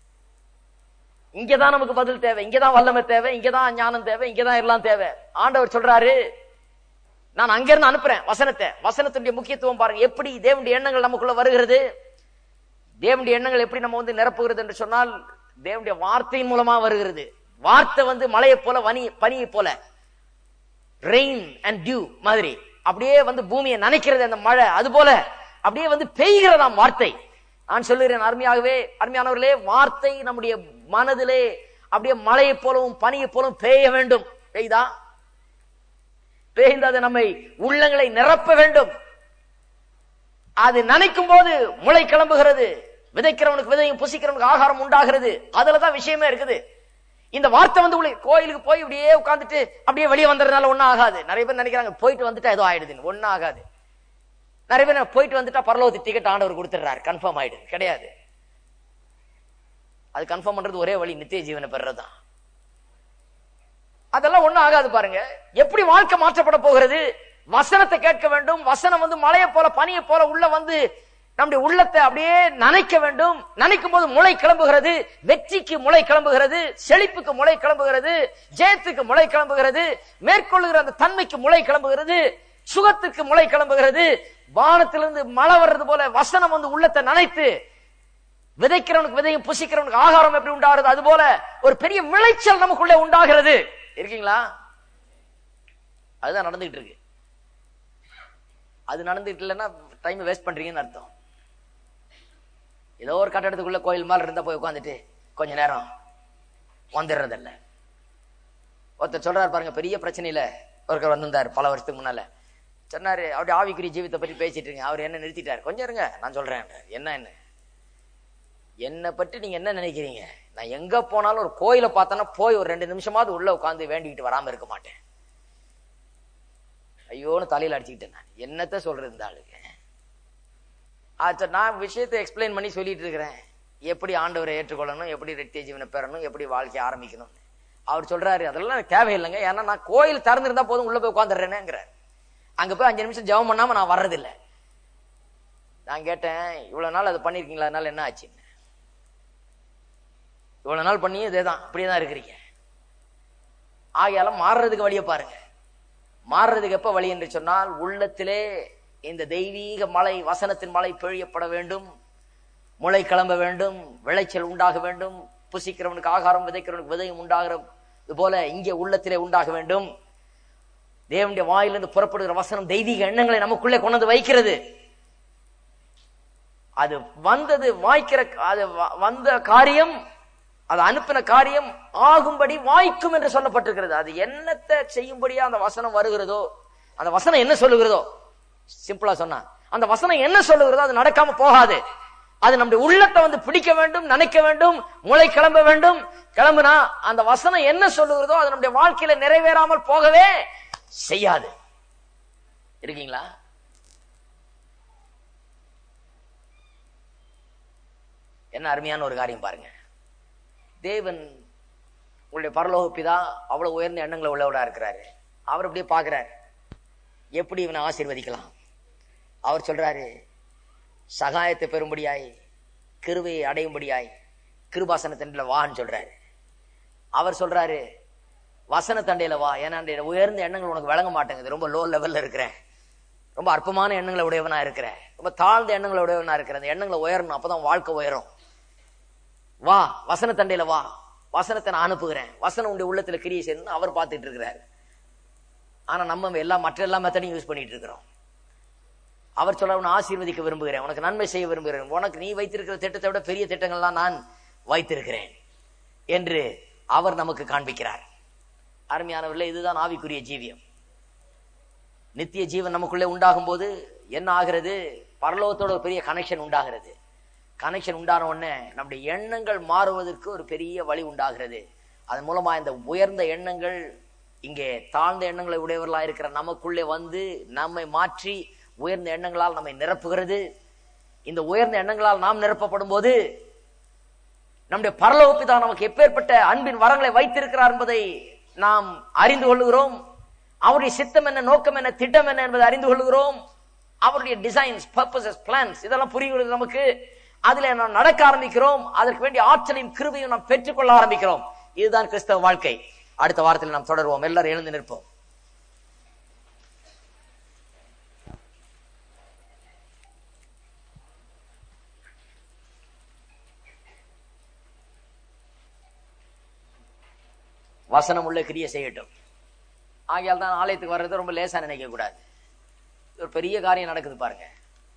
இங்கதான் நமக்கு பதில் தேவை இங்கதான் வல்லமை தேவை இங்கதான் ஞானம் தேவை இங்கதான் எல்லாம் தேவை ஆண்டவர் சொல்றாரு நான் அங்கிருந்து அனுப்புறேன் வசனத்தை வசனத்தினுடைய முக்கியத்துவம் பாருங்க எப்படி தேவனுடைய எண்ணங்கள் நமக்குள்ள வருகிறது தேவனுடைய எண்ணங்கள் எப்படி நம்ம வந்து நிரப்புகிறது என்று சொன்னால் தேவனுடைய வார்த்தையின் மூலமா வருகிறது வார்த்தை வந்து மழையை போல வனி பனியை போல ரெயின் அண்ட் டியூ மாதிரி அப்படியே வந்து பூமியை நனைக்கிறது அந்த மழை அது போல அப்படியே வந்து பெய்கிறதாம் வார்த்தை நான் சொல்லுகிறேன் அருமையாகவே அருமையானவர்களே வார்த்தை நம்முடைய மனதிலே அப்படியே மழையை போலவும் பனியை போலவும் பெய்ய வேண்டும் பெய்தா பெய்ந்து அது நம்மை உள்ளங்களை நிரப்ப வேண்டும் அது நனைக்கும் போது முளை கிளம்புகிறது விதைக்கிறவனுக்கு விதையும் புசிக்கிறவனுக்கு ஆகாரம் உண்டாகிறது அதுலதான் விஷயமே இருக்குது இந்த வார்த்தை வந்து உள்ள கோயிலுக்கு போய் இப்படியே உட்கார்ந்துட்டு அப்படியே வெளியே வந்ததுனால ஒண்ணும் ஆகாது நிறைய பேர் நினைக்கிறாங்க போயிட்டு வந்துட்டா ஏதோ ஆயிடுதுன்னு ஒண்ணும் ஆகாது நிறைய பேர் போயிட்டு வந்துட்டா பரலோகத்து டிக்கெட் ஆண்டவர் கொடுத்துடுறாரு கன்ஃபார்ம் ஆயிடுது கிடையாது அது கன்ஃபார்ம் பண்றது ஒரே வழி நித்திய ஜீவனை பெறதுதான் அதெல்லாம் ஒண்ணும் ஆகாது பாருங்க எப்படி வாழ்க்கை மாற்றப்பட போகிறது வசனத்தை கேட்க வேண்டும் வசனம் வந்து மலையை போல பனியை போல உள்ள வந்து நம்முடைய உள்ளத்தை அப்படியே நனைக்க வேண்டும் நனைக்கும் போது முளை கிளம்புகிறது வெற்றிக்கு முளை கிளம்புகிறது செழிப்புக்கு முளை கிளம்புகிறது ஜெயத்துக்கு முளை கிளம்புகிறது மேற்கொள்ளுகிற அந்த தன்மைக்கு முளை கிளம்புகிறது சுகத்துக்கு முளை கிளம்புகிறது வானத்திலிருந்து மழை வர்றது போல வசனம் வந்து உள்ளத்தை நனைத்து விதைக்கிறவனுக்கு விதையும் புசிக்கிறவனுக்கு ஆகாரம் எப்படி உண்டாகிறது அது போல ஒரு பெரிய விளைச்சல் நமக்குள்ளே உண்டாகிறது இருக்கீங்களா அதுதான் நடந்துகிட்டு இருக்கு அது நடந்துட்டு இல்லைன்னா டைம் வேஸ்ட் பண்றீங்கன்னு அர்த்தம் ஏதோ ஒரு கட்டடத்துக்குள்ள கோயில் மேல இருந்தா போய் உட்காந்துட்டு கொஞ்ச நேரம் வந்துடுறதில்ல ஒருத்தர் சொல்றாரு பாருங்க பெரிய பிரச்சனையில ஒருத்தர் வந்திருந்தார் பல வருஷத்துக்கு முன்னால சொன்னாரு அவருடைய ஆவிக்குரிய ஜீவித்தை பற்றி பேசிட்டு இருக்கீங்க அவர் என்ன நிறுத்திட்டார் கொஞ்சம் இருங்க நான் சொல்றேன் என்ன என்ன என்னை பற்றி நீங்க என்ன நினைக்கிறீங்க நான் எங்க போனாலும் ஒரு கோயிலை பார்த்தேன்னா போய் ஒரு ரெண்டு நிமிஷமாவது உள்ள உட்காந்து வேண்டிக்கிட்டு வராம இருக்க மாட்டேன் ஐயோன்னு தலையில அடிச்சுக்கிட்டேன் நான் என்னத்த சொல்றது இந்த ஆளுக்கு அது நான் விஷயத்தை எக்ஸ்பிளைன் பண்ணி சொல்லிட்டு இருக்கிறேன் எப்படி ஆண்டவரை ஏற்றுக்கொள்ளணும் எப்படி ரெட்டிய ஜீவனை பெறணும் எப்படி வாழ்க்கைய ஆரம்பிக்கணும் அவர் சொல்றாரு அதெல்லாம் எனக்கு தேவையில்லைங்க ஏன்னா நான் கோயில் திறந்திருந்தா போதும் உள்ள போய் உட்காந்துடுறேனேங்கிறார் அங்க போய் அஞ்சு நிமிஷம் ஜெபம் பண்ணாம நான் வர்றதில்லை நான் கேட்டேன் இவ்வளவு நாள் அது பண்ணிருக்கீங்களா அதனால என்ன ஆச்சு இவ்வளவு நாள் பண்ணியும் இதே தான் அப்படியே தான் இருக்கிறீங்க ஆகையால மாறுறதுக்கு வழியை பாருங்க மாறுறதுக்கு எப்ப வழி என்று சொன்னால் உள்ளத்திலே இந்த தெய்வீக மலை வசனத்தின் மலை பெழியப்பட வேண்டும் முளை கிளம்ப வேண்டும் விளைச்சல் உண்டாக வேண்டும் புசிக்கிறவனுக்கு ஆகாரம் விதைக்கிறவனுக்கு விதையும் உண்டாகிறது போல இங்கே உள்ளத்திலே உண்டாக வேண்டும் தேவனுடைய வாயிலிருந்து புறப்படுகிற வசனம் தெய்வீக எண்ணங்களை நமக்குள்ளே கொண்டு வந்து வைக்கிறது அது வந்தது வாய்க்கிற அது வ- வந்த காரியம் அது அனுப்பின காரியம் ஆகும்படி வாய்க்கும் என்று சொல்லப்பட்டிருக்கிறது அது என்னத்தை செய்யும்படியா அந்த வசனம் வருகிறதோ அந்த வசனம் என்ன சொல்லுகிறதோ சிம்பிளா சொன்னா அந்த வசனம் என்ன சொல்லுகிறதோ அது நடக்காம போகாது அது நம்முடைய உள்ளத்தை வந்து பிடிக்க வேண்டும் நினைக்க வேண்டும் முளை கிளம்ப வேண்டும் கிளம்புனா அந்த வசனம் என்ன சொல்லுகிறதோ அது நம்முடைய வாழ்க்கையில நிறைவேறாமல் போகவே செய்யாது இருக்கீங்களா என்ன அருமையான ஒரு காரியம் பாருங்க தேவன் உங்களுடைய பரலோக பிதா அவ்வளவு உயர்ந்த எண்ணங்களை உள்ளவரா இருக்கிறாரு அவர் அப்படியே பார்க்கிறார் எப்படி இவனை ஆசீர்வதிக்கலாம் அவர் சொல்றாரு சகாயத்தை பெறும்படியாய் கிருவையை அடையும்படியாய் கிருபாசனத்தண்டையில வான்னு சொல்றாரு அவர் சொல்றாரு வசன தண்டையில வா ஏன்னா அந்த உயர்ந்த எண்ணங்கள் உனக்கு விளங்க மாட்டேங்குது ரொம்ப லோ லெவல்ல இருக்கிறேன் ரொம்ப அற்பமான எண்ணங்களை உடையவனா இருக்கிறேன் ரொம்ப தாழ்ந்த எண்ணங்களை உடையவனா இருக்கிறேன் அந்த எண்ணங்களை உயரணும் அப்பதான் வாழ்க்கை உயரும் வா வசன தண்டையில வா வசனத்தை நான் அனுப்புகிறேன் வசனம் உடைய உள்ளத்துல கிரியை செய்யணும்னு அவர் பார்த்துட்டு இருக்கிறாரு ஆனா நம்ம எல்லா மற்ற எல்லா மெத்தடையும் யூஸ் பண்ணிட்டு இருக்கிறோம் அவர் சொல்ல உன்னை ஆசீர்வதிக்க விரும்புகிறேன் உனக்கு நன்மை செய்ய விரும்புகிறேன் உனக்கு நீ வைத்திருக்கிற திட்டத்தை விட பெரிய திட்டங்கள்லாம் நான் வைத்திருக்கிறேன் என்று அவர் நமக்கு காண்பிக்கிறார் அருமையானவர்களே இதுதான் ஆவிக்குரிய ஜீவியம் நித்திய ஜீவன் நமக்குள்ளே உண்டாகும் போது என்ன ஆகிறது பரலோகத்தோட ஒரு பெரிய கனெக்ஷன் உண்டாகிறது கனெக்ஷன் உண்டான உடனே நம்முடைய எண்ணங்கள் மாறுவதற்கு ஒரு பெரிய வழி உண்டாகிறது அதன் மூலமா இந்த உயர்ந்த எண்ணங்கள் இங்கே தாழ்ந்த எண்ணங்களை உடையவர்களா இருக்கிற நமக்குள்ளே வந்து நம்மை மாற்றி உயர்ந்த எண்ணங்களால் நம்மை நிரப்புகிறது இந்த உயர்ந்த எண்ணங்களால் நாம் நிரப்பப்படும் போது நம்முடைய பரலோகப்பிதா நமக்கு எப்பேற்பட்ட அன்பின் வரங்களை வைத்திருக்கிறார் என்பதை நாம் அறிந்து கொள்கிறோம் அவருடைய சித்தம் என்ன நோக்கம் என்ன திட்டம் என்ன என்பதை அறிந்து கொள்கிறோம் அவருடைய டிசைன்ஸ் பர்பசஸ் பிளான்ஸ் இதெல்லாம் புரிகிறது நமக்கு அதுல நாம் நடக்க ஆரம்பிக்கிறோம் அதற்கு வேண்டிய ஆற்றலையும் கிருபையும் நாம் பெற்றுக்கொள்ள ஆரம்பிக்கிறோம் இதுதான் கிறிஸ்தவ வாழ்க்கை அடுத்த வாரத்தில் நாம் தொடருவோம் எல்லாரும் எழுந்து நிற்போம் வசனம் உள்ள கிரியை செய்யட்டும் ஆகையால் தான் ஆலயத்துக்கு வர்றது ரொம்ப லேசா நினைக்க கூடாது ஒரு பெரிய காரியம் நடக்குது பாருங்க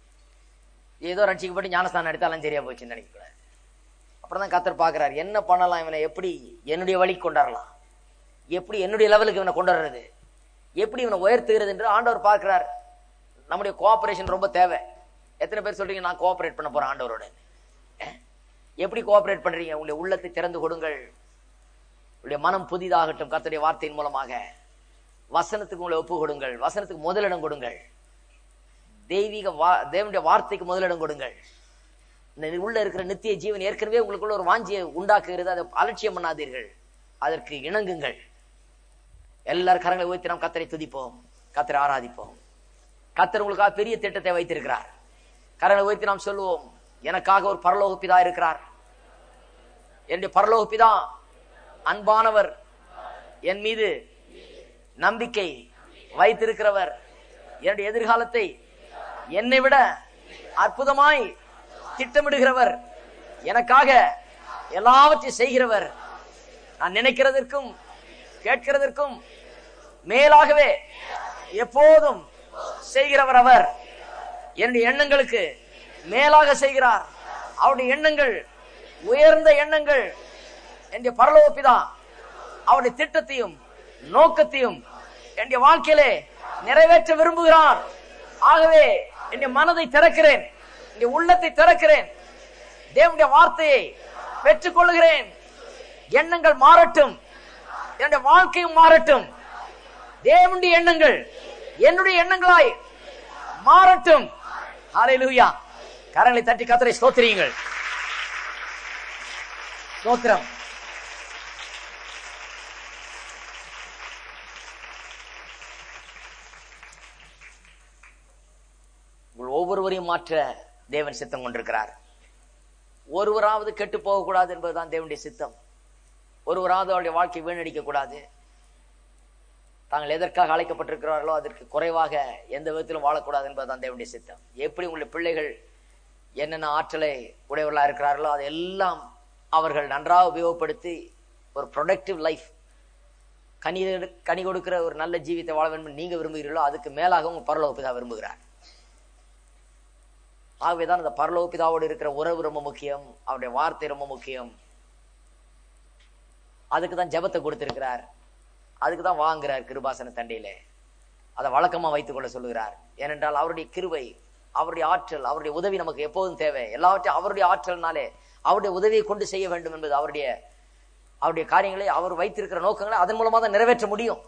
ஏதோ ரட்சிக்கப்பட்டு ஞானஸ்தானம் எடுத்தாலும் சரியா போச்சுன்னு நினைக்க கூடாது அப்புறம் தான் கத்தர் பார்க்கிறார் என்ன பண்ணலாம் இவனை எப்படி என்னுடைய வழிக்கு கொண்டாடலாம் எப்படி என்னுடைய லெவலுக்கு இவனை கொண்டு வர்றது எப்படி இவனை உயர்த்துகிறது என்று ஆண்டவர் பார்க்கிறார் நம்முடைய கோஆபரேஷன் ரொம்ப தேவை எத்தனை பேர் சொல்றீங்க நான் கோஆபரேட் பண்ண போறேன் ஆண்டவரோட அஹ்? எப்படி கோஆபரேட் பண்றீங்க உங்களுடைய உள்ளத்தை திறந்து கொடுங்கள் உங்களுடைய மனம் புதிதாகட்டும் கர்த்தருடைய வார்த்தையின் மூலமாக வசனத்துக்கு உங்களை ஒப்பு கொடுங்கள் வசனத்துக்கு முதலிடம் கொடுங்கள் தெய்வீக வா தேவனுடைய வார்த்தைக்கு முதலிடம் கொடுங்கள் இந்த உள்ள இருக்கிற நித்திய ஜீவன் ஏற்கனவே உங்களுக்குள்ள ஒரு வாஞ்சியை உண்டாக்குகிறது அதை அலட்சியம் பண்ணாதீர்கள் அதற்கு இணங்குங்கள் எல்லாரும் கரங்களை உயர்த்தி நாம் கத்தரை துதிப்போம் கத்தரை ஆராதிப்போம் கத்தர் உங்களுக்காக பெரிய திட்டத்தை வைத்திருக்கிறார் கரங்களை உயர்த்தி நாம் சொல்லுவோம் எனக்காக ஒரு பரலோக பிதா இருக்கிறார் என்னுடைய பரலோக பிதா அன்பானவர் என் மீது நம்பிக்கை வைத்திருக்கிறவர் என்னுடைய எதிர்காலத்தை என்னை விட அற்புதமாய் திட்டமிடுகிறவர் எனக்காக எல்லாவற்றையும் செய்கிறவர் நான் நினைக்கிறதற்கும் கேட்கிறதற்கும் மேலாகவே எப்போதும் செய்கிறவர் அவர் என்னுடைய எண்ணங்களுக்கு மேலாக செய்கிறார் அவருடைய எண்ணங்கள் உயர்ந்த எண்ணங்கள் என்னுடைய பரலோகப்பிதா அவருடைய திட்டத்தையும் நோக்கத்தையும் என்னுடைய வாழ்க்கையிலே நிறைவேற்ற விரும்புகிறார் ஆகவே என்னுடைய மனதை திறக்கிறேன் என்னுடைய உள்ளத்தை திறக்கிறேன் தேவனுடைய வார்த்தையை பெற்றுக் கொள்கிறேன் எண்ணங்கள் மாறட்டும் என்னுடைய வாழ்க்கையும் மாறட்டும் தேவனுடைய எண்ணங்கள் என்னுடைய எண்ணங்களாய் மாறட்டும் ஹalleluya கரங்களை தட்டி கத்தரை ஸ்தோத்திரியுங்கள் ஸ்தோத்திரம் உங்கள் ஒவ்வொருவரையும் மாற்ற தேவன் சித்தம் கொண்டிருக்கிறார் ஒருவராவது கெட்டு போகக்கூடாது என்பதுதான் தேவனுடைய சித்தம் ஒருவராவது அவருடைய வாழ்க்கை வீணடிக்க கூடாது தாங்கள் எதற்காக அழைக்கப்பட்டிருக்கிறார்களோ அதற்கு குறைவாக எந்த விதத்திலும் வாழக்கூடாது என்பதுதான் தேவனுடைய சித்தம் எப்படி உங்களுடைய பிள்ளைகள் என்னென்ன ஆற்றலை உடையவர்களா இருக்கிறார்களோ அதையெல்லாம் அவர்கள் நன்றாக உபயோகப்படுத்தி ஒரு ப்ரொடக்டிவ் லைஃப் கனி கனி கொடுக்கிற ஒரு நல்ல ஜீவித்தை வாழ வேண்டும் நீங்க விரும்புகிறீர்களோ அதுக்கு மேலாக உங்க பரலோக பிதா விரும்புகிறார் ஆகவேதான் அந்த பரலோக பிதாவோடு இருக்கிற உறவு ரொம்ப முக்கியம் அவருடைய வார்த்தை ரொம்ப முக்கியம் அதுக்கு தான் ஜெபத்தை கொடுத்திருக்கிறார் அதுக்கு தான் வாங்குறார் கிருபாசன தண்டையில அதை வழக்கமா வைத்துக் கொள்ள சொல்லுகிறார் ஏனென்றால் அவருடைய கிருபை அவருடைய ஆற்றல் அவருடைய உதவி நமக்கு எப்போதும் தேவை எல்லாவற்றையும் அவருடைய ஆற்றல்னாலே அவருடைய உதவியை கொண்டு செய்ய வேண்டும் என்பது அவருடைய அவருடைய காரியங்களை அவர் வைத்திருக்கிற நோக்கங்களை அதன் மூலமாக தான் நிறைவேற்ற முடியும்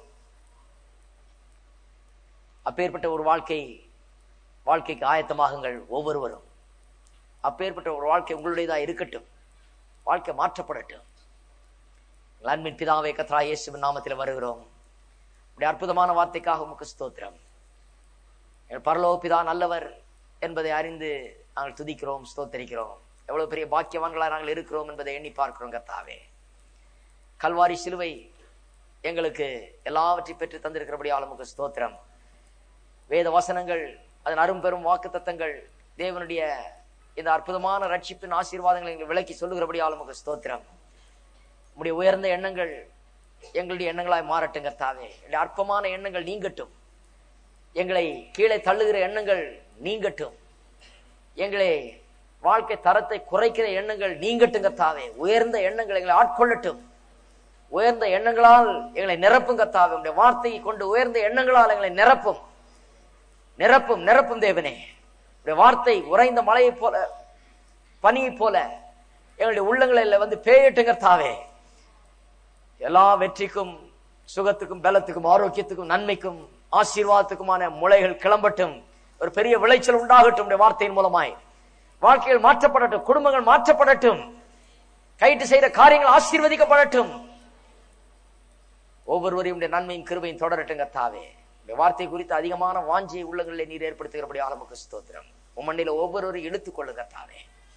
அப்பேற்பட்ட ஒரு வாழ்க்கை வாழ்க்கைக்கு ஆயத்தமாகுங்கள் ஒவ்வொருவரும் அப்பேற்பட்ட ஒரு வாழ்க்கை உங்களுடையதா இருக்கட்டும் வாழ்க்கை மாற்றப்படட்டும் எங்கள் அன்பின் பிதாவை கத்ரா இயேசுவின் நாமத்தில் வருகிறோம் இப்படி அற்புதமான வார்த்தைக்காக உமக்கு ஸ்தோத்திரம் எங்கள் பரலோக பிதா நல்லவர் என்பதை அறிந்து நாங்கள் துதிக்கிறோம் ஸ்தோத்தரிக்கிறோம் எவ்வளவு பெரிய பாக்கியவான்களா நாங்கள் இருக்கிறோம் என்பதை எண்ணி பார்க்கிறோம் கத்தாவே கல்வாரி சிலுவை எங்களுக்கு எல்லாவற்றையும் பெற்று தந்திருக்கிறபடியால் உமக்கு ஸ்தோத்திரம் வேத வசனங்கள் அதன் அரும்பெரும் வாக்கு தத்தங்கள் தேவனுடைய இந்த அற்புதமான ரட்சிப்பின் ஆசீர்வாதங்களை எங்களுக்கு விளக்கி சொல்லுகிறபடியால் உமக்கு ஸ்தோத்திரம் உடைய உயர்ந்த எண்ணங்கள் எங்களுடைய எண்ணங்களாய் மாறட்டும் கர்த்தாவே எங்களுடைய அற்பமான எண்ணங்கள் நீங்கட்டும் எங்களை கீழே தள்ளுகிற எண்ணங்கள் நீங்கட்டும் எங்களை வாழ்க்கை தரத்தை குறைக்கிற எண்ணங்கள் நீங்கட்டும் கர்த்தாவே உயர்ந்த எண்ணங்கள் எங்களை ஆட்கொள்ளட்டும் உயர்ந்த எண்ணங்களால் எங்களை நிரப்பும் கர்த்தாவே உடைய வார்த்தையை கொண்டு உயர்ந்த எண்ணங்களால் எங்களை நிரப்பும் நிரப்பும் நிரப்பும் தேவனே உடைய வார்த்தை உறைந்த மலையைப் போல பனியைப் போல எங்களுடைய உள்ளங்களில் வந்து பேயட்டும் கர்த்தாவே எல்லா வெற்றிக்கும் சுகத்துக்கும் பலத்துக்கும் ஆரோக்கியத்துக்கும் நன்மைக்கும் ஆசீர்வாதத்துக்குமான முளைகள் கிளம்பட்டும் ஒரு பெரிய விளைச்சல் உண்டாகட்டும் உடைய வார்த்தையின் மூலமாய் வாழ்க்கைகள் மாற்றப்படட்டும் குடும்பங்கள் மாற்றப்படட்டும் கைட்டு செய்த காரியங்கள் ஆசீர்வதிக்கப்படட்டும் ஒவ்வொருவரையும் உடைய நன்மையும் கிருபையும் தொடரட்டும் கத்தாவே உடைய வார்த்தை குறித்து அதிகமான வாஞ்சியை உள்ளங்களில் நீர் ஏற்படுத்துகிறபடி ஆரம்பக்கு ஸ்தோத்திரம் உம்மண்ணில ஒவ்வொருவரும் இழுத்துக் கொள்ளும் கத்தாவே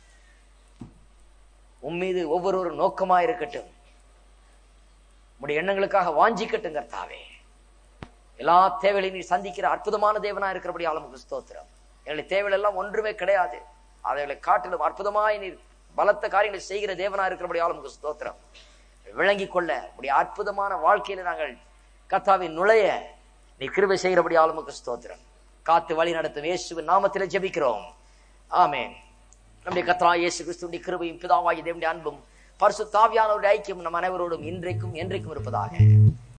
உம்மீது ஒவ்வொருவரும் நோக்கமா இருக்கட்டும் உடைய எண்ணங்களுக்காக வாஞ்சிக்கட்டும் கர்த்தாவே எல்லா தேவைகளையும் நீ சந்திக்கிற அற்புதமான தேவனா இருக்கிறபடி ஆளுமுக ஸ்தோத்திரம் எங்களுடைய தேவைகள் எல்லாம் ஒன்றுமே கிடையாது அதைகளை காட்டிலும் அற்புதமாய் நீர் பலத்த காரியங்களை செய்கிற தேவனா இருக்கிறபடி ஆளுமுக ஸ்தோத்திரம் விளங்கி கொள்ள உடைய அற்புதமான வாழ்க்கையில நாங்கள் கர்த்தாவின் நுழைய நீ கிருபை செய்கிறபடி ஆளுமுக ஸ்தோத்திரம் காத்து வழி நடத்தும் இயேசுவின் நாமத்திலே ஜெபிக்கிறோம் ஆமென் நம்முடைய கத்ரா இயேசு கிறிஸ்துவின் கிருபையும் பிதாவாகி தேவனுடைய அன்பும் பரிசு தாவியானவருடைய ஐக்கியம் நம் அனைவரோடும் இன்றைக்கும் என்றைக்கும் இருப்பதாக